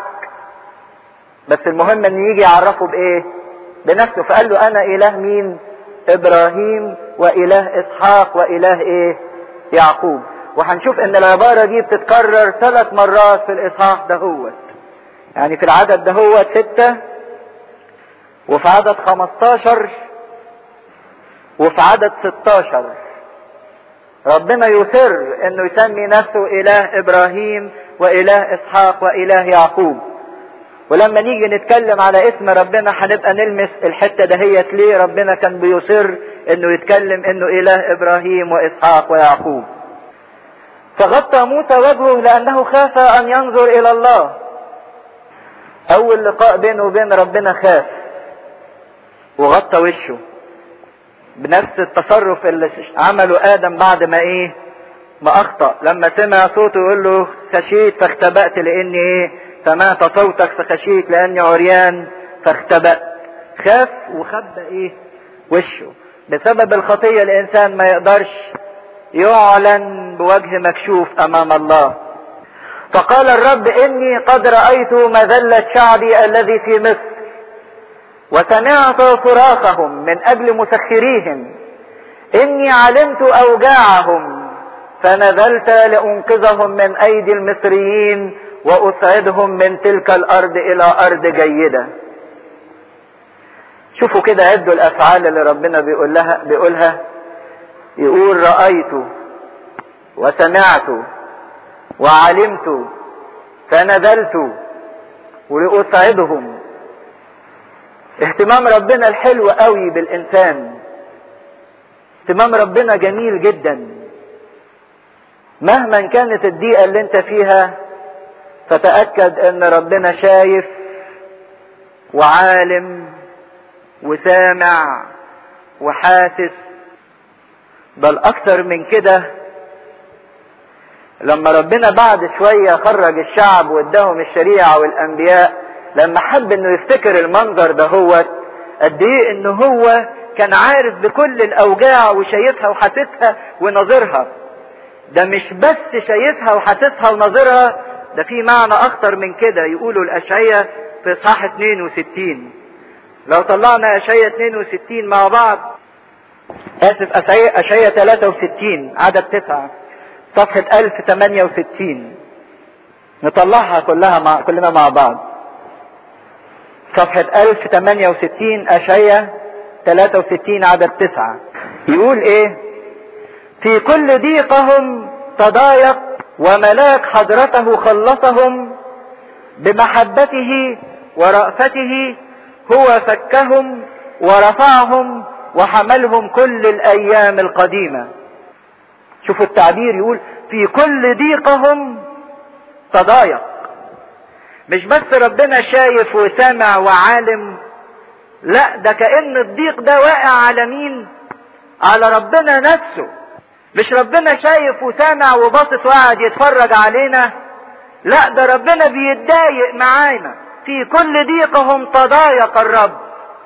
بس المهم ان يجي يعرفه بايه بنفسه فقال له انا اله مين ابراهيم واله اسحاق واله ايه يعقوب وهنشوف ان العبارة دي بتتكرر ثلاث مرات في الاصحاح دهوت يعني في العدد دهوت ستة وفي عدد خمستاشر وفي عدد ستاشر ربنا يصر انه يسمي نفسه اله ابراهيم واله اسحاق واله يعقوب ولما نيجي نتكلم على اسم ربنا هنبقى نلمس الحته دهيت ليه ربنا كان بيصر انه يتكلم انه اله ابراهيم واسحاق ويعقوب فغطى موسى وجهه لانه خاف ان ينظر الى الله اول لقاء بينه وبين ربنا خاف وغطى وشه بنفس التصرف اللي عمله ادم بعد ما ايه ما اخطا لما سمع صوته يقول له خشيت فاختبأت لاني ايه سمعت صوتك فخشيت لاني عريان فاختبأت خاف وخبى ايه وشه بسبب الخطيه الانسان ما يقدرش يعلن بوجه مكشوف امام الله فقال الرب اني قد رأيت مذلة شعبي الذي في مصر وسمعت صراخهم من اجل مسخريهم اني علمت اوجاعهم فنزلت لانقذهم من ايدي المصريين واسعدهم من تلك الارض الى ارض جيده شوفوا كده عدوا الافعال اللي ربنا بيقول لها بيقولها يقول رايت وسمعت وعلمت فنزلت ولأسعدهم اهتمام ربنا الحلو قوي بالإنسان اهتمام ربنا جميل جدا مهما كانت الضيقة اللي انت فيها فتأكد ان ربنا شايف وعالم وسامع وحاسس بل اكتر من كده لما ربنا بعد شوية خرج الشعب واداهم الشريعة والانبياء لما حب انه يفتكر المنظر ده هو قد ايه انه هو كان عارف بكل الاوجاع وشايفها وحاسسها وناظرها ده مش بس شايفها وحاسسها وناظرها ده في معنى اخطر من كده يقولوا الاشعية في اصحاح 62 لو طلعنا اشعية 62 مع بعض اسف اشعية 63 عدد 9 صفحة 1068 نطلعها كلها مع كلنا مع بعض صفحة 1068 أشعية 63 عدد 9 يقول إيه؟ في كل ضيقهم تضايق وملاك حضرته خلصهم بمحبته ورأفته هو فكهم ورفعهم وحملهم كل الأيام القديمة شوفوا التعبير يقول في كل ضيقهم تضايق مش بس ربنا شايف وسامع وعالم لا ده كأن الضيق ده واقع على مين على ربنا نفسه مش ربنا شايف وسامع وباصص وقاعد يتفرج علينا لا ده ربنا بيتضايق معانا في كل ضيقهم تضايق الرب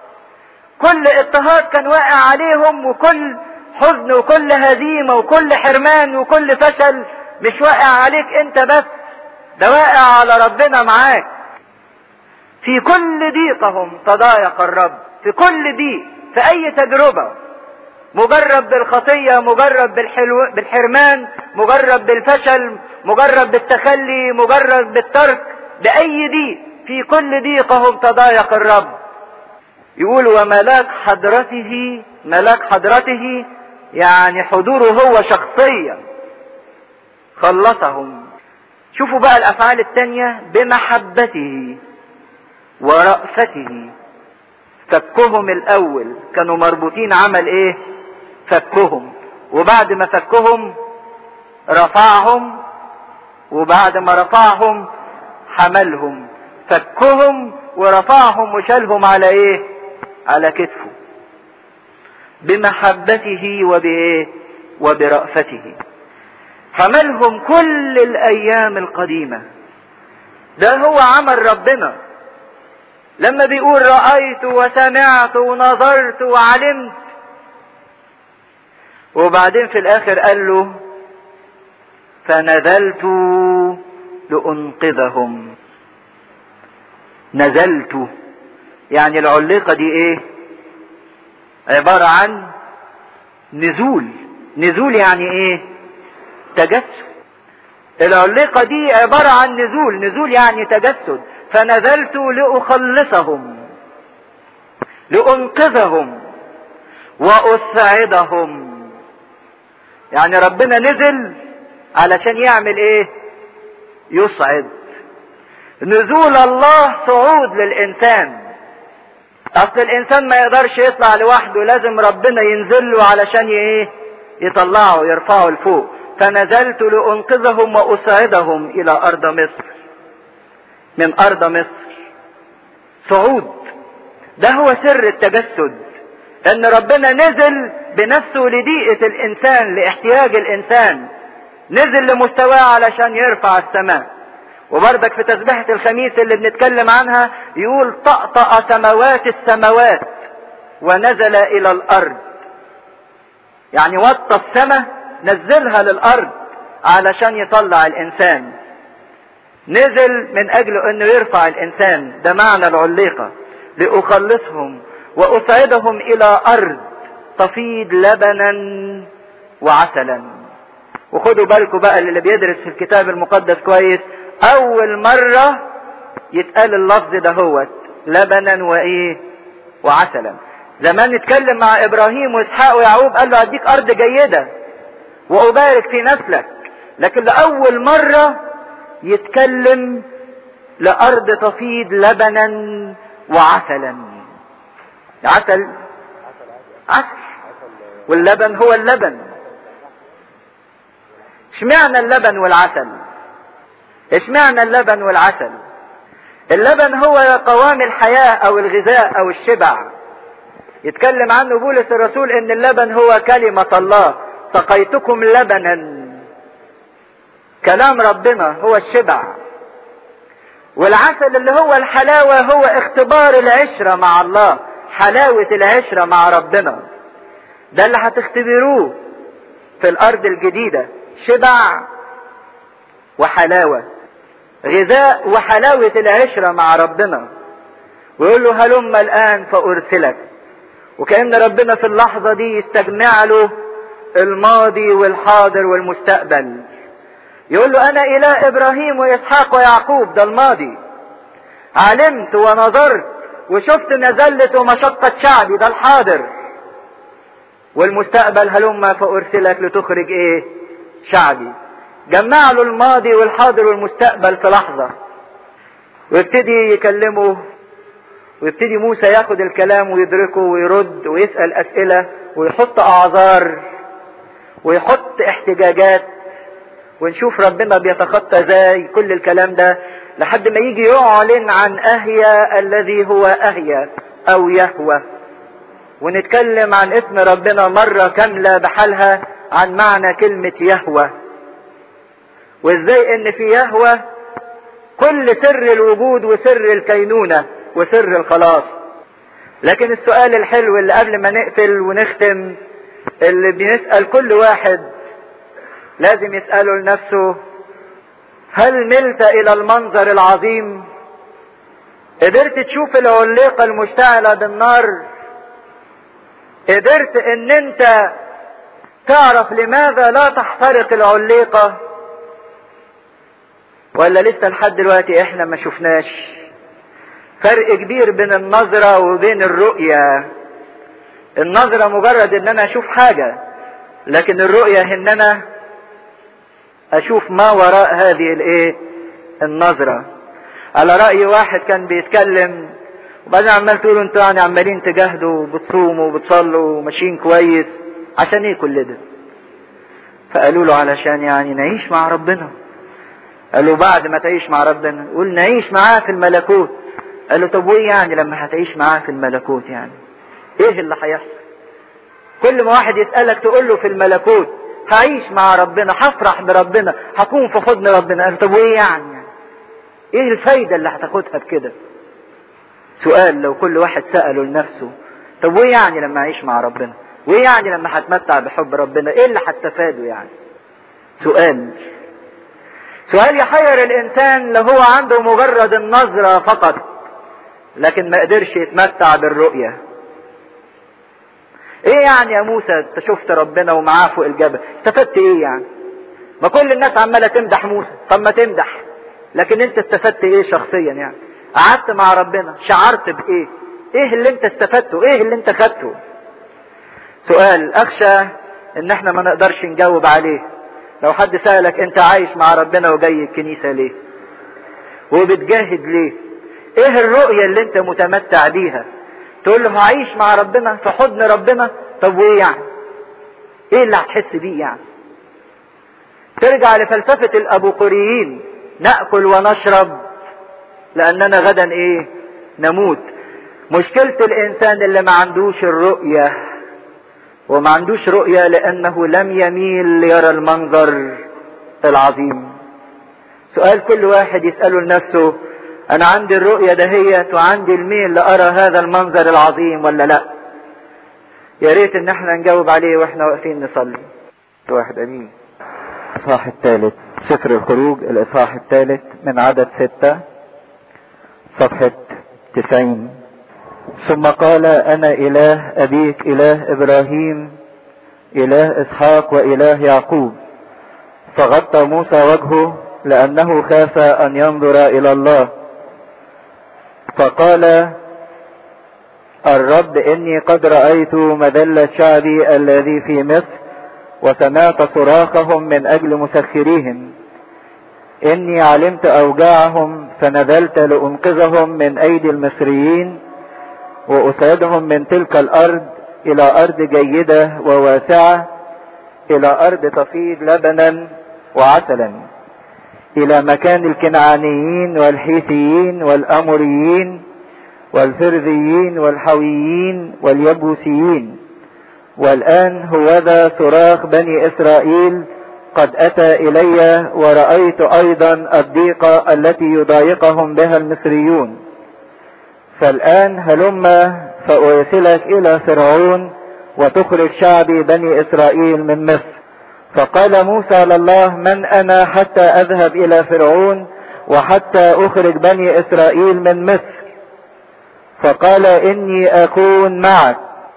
كل اضطهاد كان واقع عليهم وكل حزن وكل هزيمة وكل حرمان وكل فشل مش واقع عليك انت بس ده واقع على ربنا معاك في كل ضيقهم تضايق الرب في كل ضيق في اي تجربة مجرب بالخطية مجرب بالحلو بالحرمان مجرب بالفشل مجرب بالتخلي مجرب بالترك بأي ضيق في كل ضيقهم تضايق الرب يقول وملاك حضرته ملاك حضرته يعني حضوره هو شخصيا خلصهم شوفوا بقى الافعال التانية بمحبته ورأفته فكهم الاول كانوا مربوطين عمل ايه فكهم وبعد ما فكهم رفعهم وبعد ما رفعهم حملهم فكهم ورفعهم وشالهم على ايه على كتفه بمحبته وبايه وبرأفته حملهم كل الايام القديمة ده هو عمل ربنا لما بيقول رأيت وسمعت ونظرت وعلمت وبعدين في الاخر قال له فنزلت لأنقذهم نزلت يعني العليقة دي ايه عبارة عن نزول نزول يعني ايه تجسد العليقة دي عبارة عن نزول نزول يعني تجسد فنزلت لأخلصهم لأنقذهم وأسعدهم يعني ربنا نزل علشان يعمل ايه يصعد نزول الله صعود للإنسان اصل الانسان ما يقدرش يطلع لوحده لازم ربنا ينزل له علشان ايه يطلعه يرفعه لفوق فنزلت لانقذهم واسعدهم الى ارض مصر من ارض مصر صعود ده هو سر التجسد ان ربنا نزل بنفسه لضيقة الانسان لاحتياج الانسان نزل لمستواه علشان يرفع السماء وبردك في تسبيحة الخميس اللي بنتكلم عنها يقول طأطأ سماوات السماوات ونزل إلى الأرض يعني وطى السماء نزلها للأرض علشان يطلع الإنسان نزل من اجل انه يرفع الانسان ده معنى العليقة لاخلصهم واصعدهم الى ارض تفيض لبنا وعسلا وخدوا بالكم بقى اللي بيدرس في الكتاب المقدس كويس اول مرة يتقال اللفظ ده هو لبنا وايه وعسلا زمان نتكلم مع ابراهيم واسحاق ويعقوب قال له اديك ارض جيدة وابارك في نسلك لكن لاول مرة يتكلم لارض تفيض لبنا وعسلا عسل عسل واللبن هو اللبن اشمعنى اللبن والعسل اشمعنى اللبن والعسل اللبن هو قوام الحياة او الغذاء او الشبع يتكلم عنه بولس الرسول ان اللبن هو كلمة الله سقيتكم لبنا كلام ربنا هو الشبع والعسل اللي هو الحلاوة هو اختبار العشرة مع الله حلاوة العشرة مع ربنا ده اللي هتختبروه في الارض الجديدة شبع وحلاوة غذاء وحلاوة العشرة مع ربنا ويقول له هلم الآن فأرسلك وكأن ربنا في اللحظة دي يستجمع له الماضي والحاضر والمستقبل يقول له أنا إله إبراهيم وإسحاق ويعقوب ده الماضي علمت ونظرت وشفت مذلة ومشقة شعبي ده الحاضر والمستقبل هلم فأرسلك لتخرج إيه شعبي جمع له الماضي والحاضر والمستقبل في لحظة ويبتدي يكلمه ويبتدي موسى ياخد الكلام ويدركه ويرد ويسأل أسئلة ويحط أعذار ويحط احتجاجات ونشوف ربنا بيتخطى ازاي كل الكلام ده لحد ما يجي يعلن عن أهيا الذي هو أهيا أو يهوى ونتكلم عن اسم ربنا مرة كاملة بحالها عن معنى كلمة يهوى وازاي ان في يهوى كل سر الوجود وسر الكينونة وسر الخلاص لكن السؤال الحلو اللي قبل ما نقفل ونختم اللي بنسأل كل واحد لازم يسأله لنفسه هل ملت الى المنظر العظيم قدرت تشوف العليقة المشتعلة بالنار قدرت ان انت تعرف لماذا لا تحترق العليقة ولا لسه لحد دلوقتي احنا ما شفناش فرق كبير بين النظرة وبين الرؤية النظرة مجرد ان انا اشوف حاجة لكن الرؤية ان انا اشوف ما وراء هذه الايه النظرة على رأي واحد كان بيتكلم وبعدين عمال تقولوا انتوا يعني عمالين تجاهدوا وبتصوموا وبتصلوا وماشيين كويس عشان ايه كل ده فقالوا له علشان يعني نعيش مع ربنا قالوا بعد ما تعيش مع ربنا قول نعيش معاه في الملكوت قال له طب وايه يعني لما هتعيش معاه في الملكوت يعني ايه اللي هيحصل كل ما واحد يسألك تقول له في الملكوت هعيش مع ربنا هفرح بربنا هكون في حضن ربنا قال طب وايه يعني ايه الفايدة اللي هتاخدها بكده سؤال لو كل واحد سأله لنفسه طب وايه يعني لما اعيش مع ربنا وايه يعني لما هتمتع بحب ربنا ايه اللي هتستفاده يعني سؤال سؤال يحير الانسان لو هو عنده مجرد النظرة فقط لكن ما قدرش يتمتع بالرؤية ايه يعني يا موسى انت شفت ربنا ومعاه فوق الجبل استفدت ايه يعني ما كل الناس عمالة تمدح موسى طب ما تمدح لكن انت استفدت ايه شخصيا يعني قعدت مع ربنا شعرت بايه ايه اللي انت استفدته ايه اللي انت خدته سؤال اخشى ان احنا ما نقدرش نجاوب عليه لو حد سألك انت عايش مع ربنا وجاي الكنيسة ليه وبتجاهد ليه ايه الرؤية اللي انت متمتع بيها تقول له هعيش مع ربنا في حضن ربنا طب وايه يعني ايه اللي هتحس بيه يعني ترجع لفلسفة الابوقريين نأكل ونشرب لاننا غدا ايه نموت مشكلة الانسان اللي ما عندوش الرؤية وما عندوش رؤية لانه لم يميل ليرى المنظر العظيم سؤال كل واحد يسأله لنفسه انا عندي الرؤية دهيت وعندي الميل لارى هذا المنظر العظيم ولا لا يا ريت ان احنا نجاوب عليه واحنا واقفين نصلي واحد امين الصاح الثالث سفر الخروج الاصحاح الثالث من عدد ستة صفحة تسعين ثم قال انا اله ابيك اله ابراهيم اله اسحاق واله يعقوب فغطى موسى وجهه لانه خاف ان ينظر الى الله فقال الرب اني قد رأيت مذلة شعبي الذي في مصر وسمعت صراخهم من اجل مسخريهم اني علمت اوجاعهم فنزلت لانقذهم من ايدي المصريين واسعدهم من تلك الارض الى ارض جيدة وواسعة الى ارض تفيض لبنا وعسلا الى مكان الكنعانيين والحيثيين والاموريين والفرذيين والحويين واليبوسيين والآن هوذا صراخ بني إسرائيل قد أتى إلي ورأيت أيضا الضيقة التي يضايقهم بها المصريون فالآن هلم فأرسلك إلى فرعون وتخرج شعبي بني إسرائيل من مصر فقال موسى لله من أنا حتى أذهب إلى فرعون وحتى أخرج بني إسرائيل من مصر فقال إني أكون معك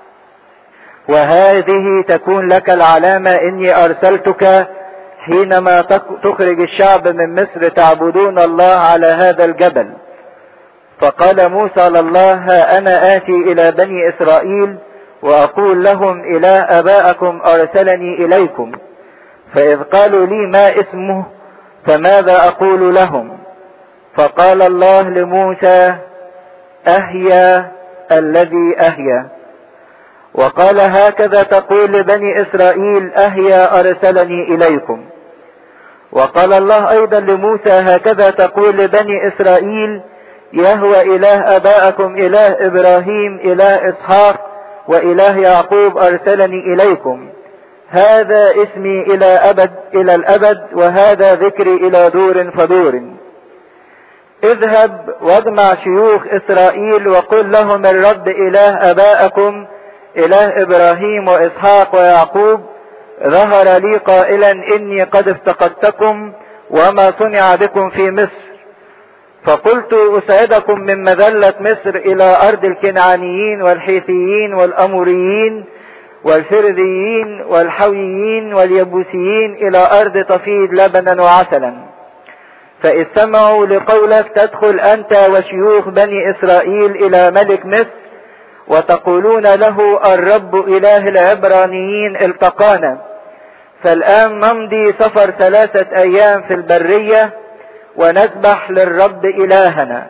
وهذه تكون لك العلامة إني أرسلتك حينما تخرج الشعب من مصر تعبدون الله على هذا الجبل فقال موسى لله ها أنا آتي إلى بني إسرائيل وأقول لهم إله أبائكم أرسلني إليكم فإذ قالوا لي ما اسمه فماذا أقول لهم فقال الله لموسى أهيا الذي أهيا وقال هكذا تقول لبني إسرائيل أهيا أرسلني إليكم وقال الله أيضا لموسى هكذا تقول لبني إسرائيل يهوى إله أبائكم إله إبراهيم إله إسحاق وإله يعقوب أرسلني إليكم هذا اسمي إلى أبد إلى الأبد وهذا ذكري إلى دور فدور اذهب واجمع شيوخ إسرائيل وقل لهم الرب إله أبائكم إله إبراهيم وإسحاق ويعقوب ظهر لي قائلا إني قد افتقدتكم وما صنع بكم في مصر فقلت أسعدكم من مذلة مصر إلى أرض الكنعانيين والحيثيين والأموريين والفرذيين والحويين واليبوسيين إلى أرض تفيض لبنا وعسلا فإذ سمعوا لقولك تدخل أنت وشيوخ بني إسرائيل إلى ملك مصر وتقولون له الرب إله العبرانيين التقانا فالآن نمضي سفر ثلاثة أيام في البرية ونسبح للرب إلهنا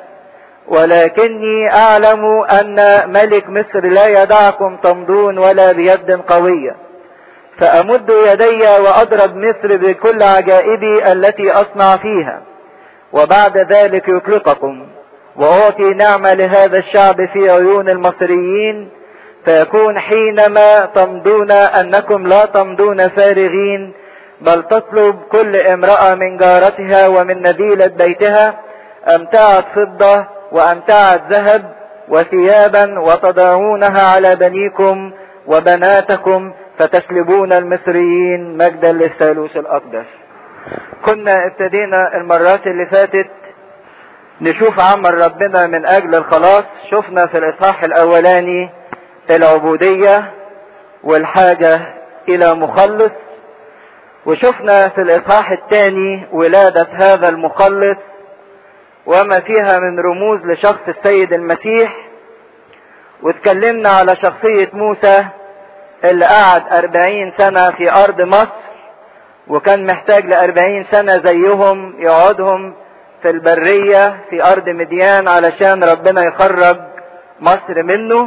ولكني أعلم أن ملك مصر لا يدعكم تمضون ولا بيد قوية فأمد يدي وأضرب مصر بكل عجائبي التي أصنع فيها وبعد ذلك يطلقكم وأعطي نعمة لهذا الشعب في عيون المصريين فيكون حينما تمضون أنكم لا تمضون فارغين بل تطلب كل امرأة من جارتها ومن نبيلة بيتها أمتعة فضة وأمتعة ذهب وثيابا وتضعونها على بنيكم وبناتكم فتسلبون المصريين مجدا للثالوث الأقدس كنا ابتدينا المرات اللي فاتت نشوف عمل ربنا من اجل الخلاص شفنا في الاصحاح الاولاني العبودية والحاجة الى مخلص وشفنا في الاصحاح الثاني ولادة هذا المخلص وما فيها من رموز لشخص السيد المسيح واتكلمنا على شخصية موسى اللي قعد أربعين سنة في أرض مصر وكان محتاج لأربعين سنة زيهم يقعدهم في البرية في أرض مديان علشان ربنا يخرج مصر منه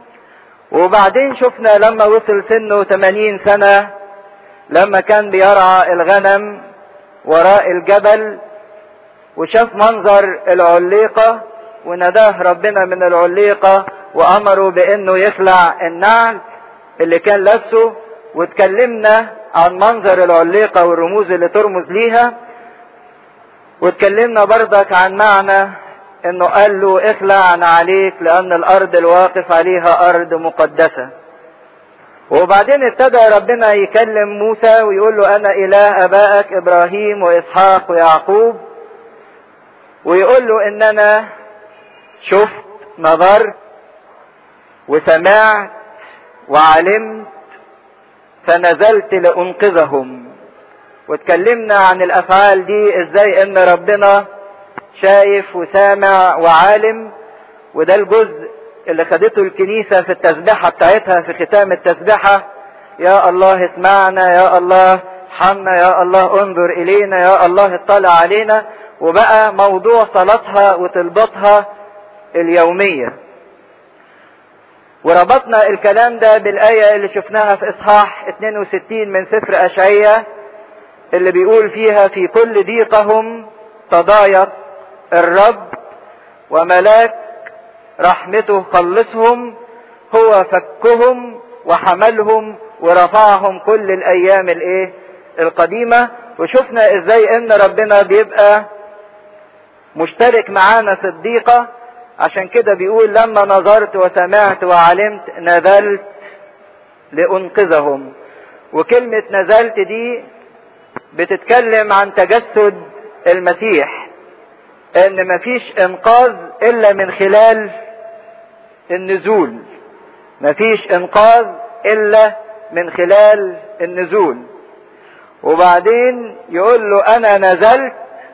وبعدين شفنا لما وصل سنه 80 سنة لما كان بيرعى الغنم وراء الجبل وشاف منظر العليقة ونداه ربنا من العليقة وأمره بأنه يخلع النعل اللي كان لابسه واتكلمنا عن منظر العليقة والرموز اللي ترمز ليها واتكلمنا برضك عن معنى انه قال له اخلع عن عليك لان الارض الواقف عليها ارض مقدسة وبعدين ابتدى ربنا يكلم موسى ويقول له انا اله ابائك ابراهيم واسحاق ويعقوب ويقول له ان انا شفت نظرت وسمعت وعلمت فنزلت لانقذهم واتكلمنا عن الافعال دي ازاي ان ربنا شايف وسامع وعالم وده الجزء اللي خدته الكنيسة في التسبيحة بتاعتها في ختام التسبيحة يا الله اسمعنا يا الله حنا يا الله انظر الينا يا الله اطلع علينا وبقى موضوع صلاتها وطلباتها اليومية وربطنا الكلام ده بالآية اللي شفناها في إصحاح 62 من سفر أشعية اللي بيقول فيها في كل ضيقهم تضايق الرب وملاك رحمته خلصهم هو فكهم وحملهم ورفعهم كل الايام الايه القديمة وشفنا ازاي ان ربنا بيبقى مشترك معانا في الضيقة عشان كده بيقول لما نظرت وسمعت وعلمت نزلت لانقذهم وكلمة نزلت دي بتتكلم عن تجسد المسيح ان مفيش انقاذ الا من خلال النزول مفيش انقاذ الا من خلال النزول وبعدين يقول له انا نزلت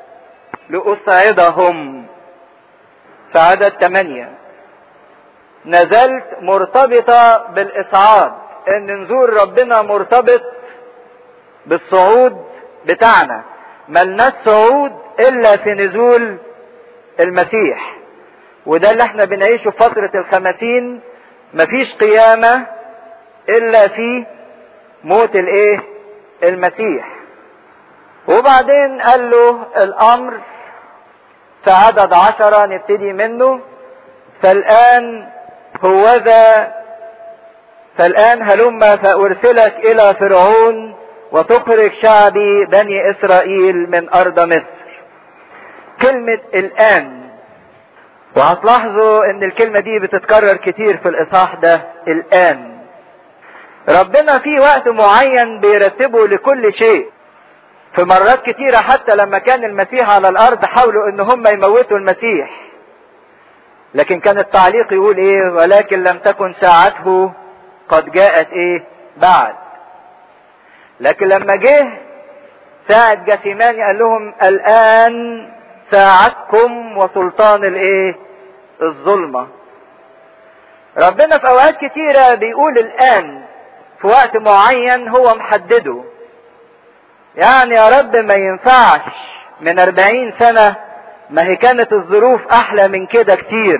لاصعدهم في عدد ثمانية نزلت مرتبطة بالاصعاد ان نزول ربنا مرتبط بالصعود بتاعنا ملناش صعود الا في نزول المسيح وده اللي احنا بنعيشه في فترة الخمسين مفيش قيامة الا في موت الايه المسيح وبعدين قال له الامر في عدد عشرة نبتدي منه فالان هوذا فالان هلم فارسلك الى فرعون وتخرج شعبي بني اسرائيل من ارض مصر كلمة الان وهتلاحظوا ان الكلمة دي بتتكرر كتير في الاصحاح ده الان ربنا في وقت معين بيرتبه لكل شيء في مرات كتيرة حتى لما كان المسيح على الارض حاولوا ان هم يموتوا المسيح لكن كان التعليق يقول ايه ولكن لم تكن ساعته قد جاءت ايه بعد لكن لما جه ساعة جثيماني قال لهم الان ساعتكم وسلطان الايه الظلمة ربنا في اوقات كتيرة بيقول الان في وقت معين هو محدده يعني يا رب ما ينفعش من اربعين سنة ما هي كانت الظروف احلى من كده كتير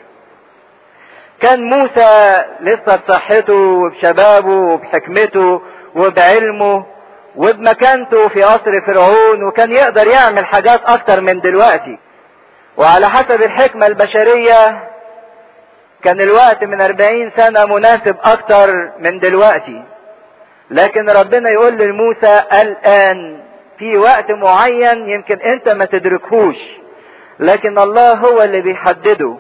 كان موسى لسه بصحته وبشبابه وبحكمته وبعلمه وبمكانته في قصر فرعون وكان يقدر يعمل حاجات اكتر من دلوقتي وعلى حسب الحكمة البشرية كان الوقت من اربعين سنة مناسب اكتر من دلوقتي لكن ربنا يقول لموسى الان في وقت معين يمكن انت ما تدركهوش لكن الله هو اللي بيحدده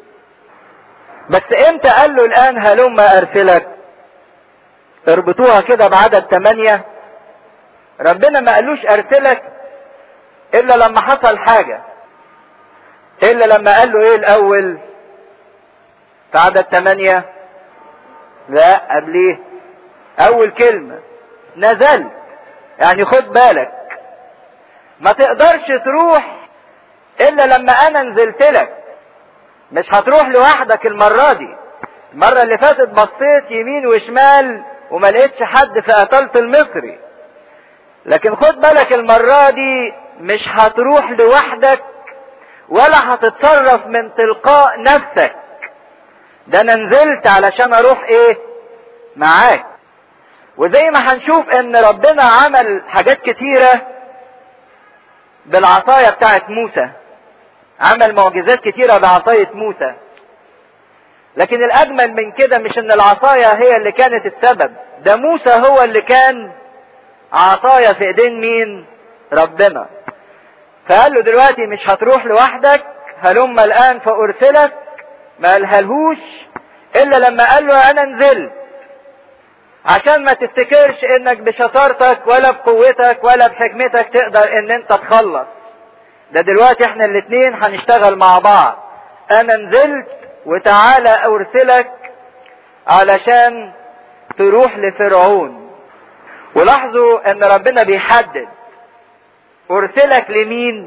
بس امتى قال له الان هلم ارسلك اربطوها كده بعدد ثمانية ربنا ما قالوش ارسلك الا لما حصل حاجة الا لما قال له ايه الاول في عدد ثمانية لا قبليه اول كلمة نزلت يعني خد بالك ما تقدرش تروح الا لما انا نزلت لك مش هتروح لوحدك المرة دي المرة اللي فاتت بصيت يمين وشمال وما لقيتش حد فقتلت المصري لكن خد بالك المرة دي مش هتروح لوحدك ولا هتتصرف من تلقاء نفسك ده انا نزلت علشان اروح ايه معاك وزي ما هنشوف ان ربنا عمل حاجات كتيرة بالعصاية بتاعت موسى عمل معجزات كتيرة بعصاية موسى لكن الاجمل من كده مش ان العصاية هي اللي كانت السبب ده موسى هو اللي كان عصاية في ايدين مين ربنا فقال له دلوقتي مش هتروح لوحدك هلم الان فارسلك ما قالهالهوش الا لما قال له انا نزلت عشان ما تفتكرش انك بشطارتك ولا بقوتك ولا بحكمتك تقدر ان انت تخلص ده دلوقتي احنا الاتنين هنشتغل مع بعض انا نزلت وتعالى ارسلك علشان تروح لفرعون ولاحظوا ان ربنا بيحدد ارسلك لمين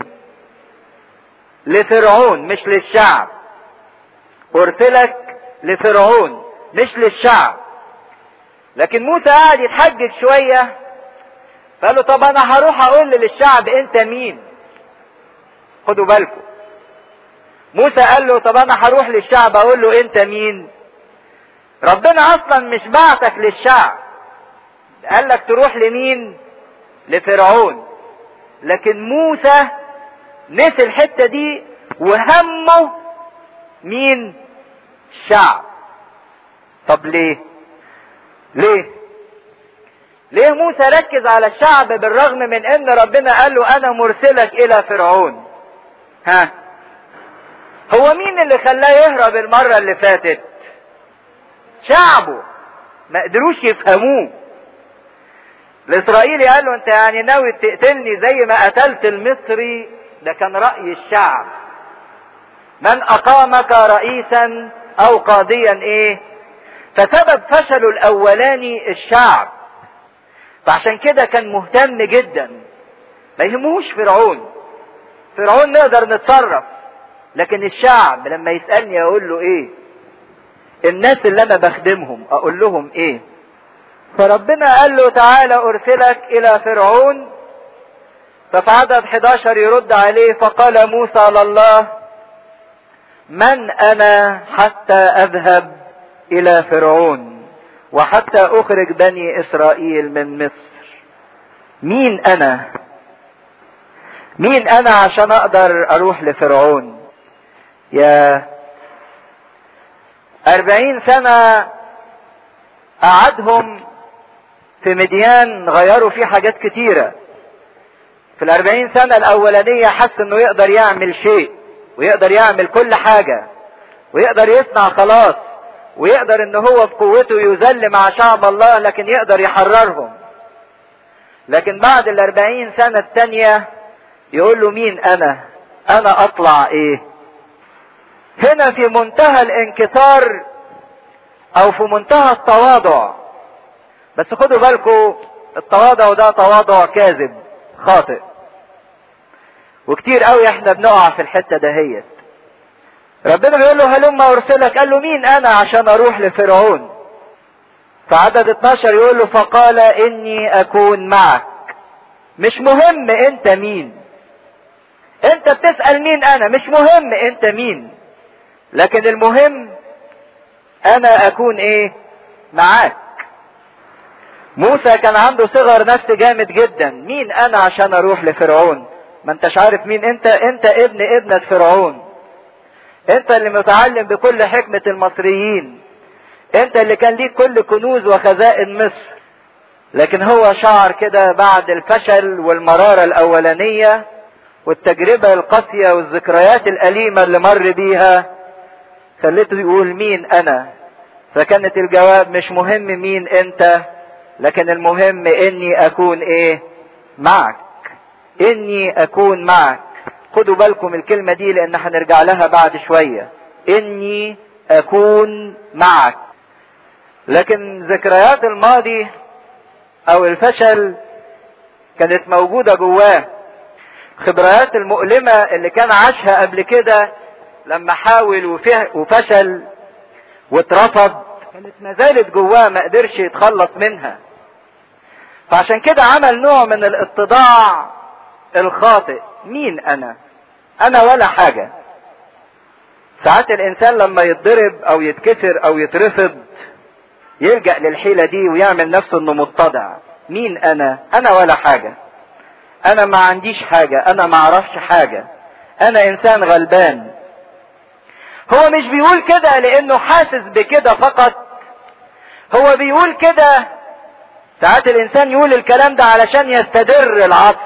لفرعون مش للشعب ارسلك لفرعون مش للشعب لكن موسى قاعد يتحجج شوية فقال له طب انا هروح اقول للشعب انت مين خدوا بالكم موسى قال له طب انا هروح للشعب اقول له انت مين ربنا اصلا مش بعتك للشعب قال لك تروح لمين لفرعون لكن موسى نسي الحتة دي وهمه مين الشعب طب ليه ليه ليه موسى ركز على الشعب بالرغم من ان ربنا قال له انا مرسلك الى فرعون ها هو مين اللي خلاه يهرب المرة اللي فاتت شعبه ما قدروش يفهموه الاسرائيلي قال له انت يعني ناوي تقتلني زي ما قتلت المصري ده كان رأي الشعب من اقامك رئيسا او قاضيا ايه فسبب فشله الاولاني الشعب فعشان كده كان مهتم جدا ما يهموش فرعون فرعون نقدر نتصرف لكن الشعب لما يسألني اقول له ايه الناس اللي انا بخدمهم اقول لهم ايه فربنا قال له تعالى ارسلك الى فرعون ففي عدد 11 يرد عليه فقال موسى لله من انا حتى اذهب الى فرعون وحتى اخرج بني اسرائيل من مصر مين انا مين انا عشان اقدر اروح لفرعون يا اربعين سنة قعدهم في مديان غيروا فيه حاجات كتيرة في الاربعين سنة الاولانية حس انه يقدر يعمل شيء ويقدر يعمل كل حاجة ويقدر يصنع خلاص ويقدر ان هو بقوته يذل مع شعب الله لكن يقدر يحررهم لكن بعد الاربعين سنة التانية يقول له مين انا انا اطلع ايه هنا في منتهى الانكسار او في منتهى التواضع بس خدوا بالكم التواضع ده تواضع كاذب خاطئ وكتير قوي احنا بنقع في الحتة دهيت ربنا بيقول له هلما ارسلك قال له مين انا عشان اروح لفرعون في عدد 12 يقول له فقال اني اكون معك مش مهم انت مين انت بتسأل مين انا مش مهم انت مين لكن المهم انا اكون ايه معاك موسى كان عنده صغر نفس جامد جدا مين انا عشان اروح لفرعون ما انتش عارف مين انت انت ابن ابنة فرعون انت اللي متعلم بكل حكمة المصريين انت اللي كان ليك كل كنوز وخزائن مصر لكن هو شعر كده بعد الفشل والمرارة الاولانية والتجربة القاسية والذكريات الأليمة اللي مر بيها خليته يقول مين أنا فكانت الجواب مش مهم مين أنت لكن المهم إني أكون إيه معك إني أكون معك خدوا بالكم الكلمة دي لأن هنرجع لها بعد شوية إني أكون معك لكن ذكريات الماضي أو الفشل كانت موجودة جواه خبريات المؤلمة اللي كان عاشها قبل كده لما حاول وفشل واترفض كانت ما زالت جواه ما قدرش يتخلص منها فعشان كده عمل نوع من الاتضاع الخاطئ مين انا انا ولا حاجة ساعات الانسان لما يتضرب او يتكسر او يترفض يلجأ للحيلة دي ويعمل نفسه انه متضع مين انا انا ولا حاجة انا ما عنديش حاجة انا ما اعرفش حاجة انا انسان غلبان هو مش بيقول كده لانه حاسس بكده فقط هو بيقول كده ساعات الانسان يقول الكلام ده علشان يستدر العطف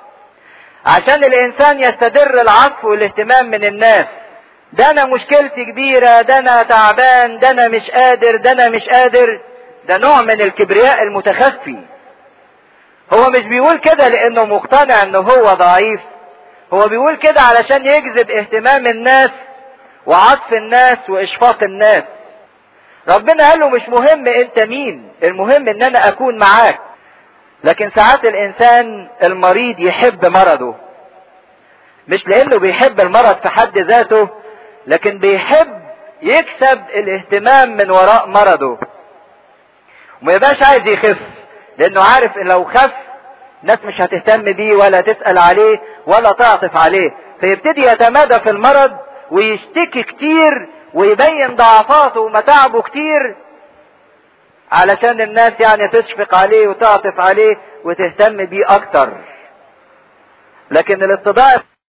عشان الانسان يستدر العطف والاهتمام من الناس ده انا مشكلتي كبيرة ده انا تعبان ده انا مش قادر ده انا مش قادر ده نوع من الكبرياء المتخفي هو مش بيقول كده لانه مقتنع ان هو ضعيف هو بيقول كده علشان يجذب اهتمام الناس وعطف الناس واشفاق الناس ربنا قال له مش مهم انت مين المهم ان انا اكون معاك لكن ساعات الانسان المريض يحب مرضه مش لانه بيحب المرض في حد ذاته لكن بيحب يكسب الاهتمام من وراء مرضه وما يبقاش عايز يخف لانه عارف ان لو خف الناس مش هتهتم بيه ولا تسأل عليه ولا تعطف عليه فيبتدي يتمادى في المرض ويشتكي كتير ويبين ضعفاته ومتاعبه كتير علشان الناس يعني تشفق عليه وتعطف عليه وتهتم بيه اكتر لكن الاتضاع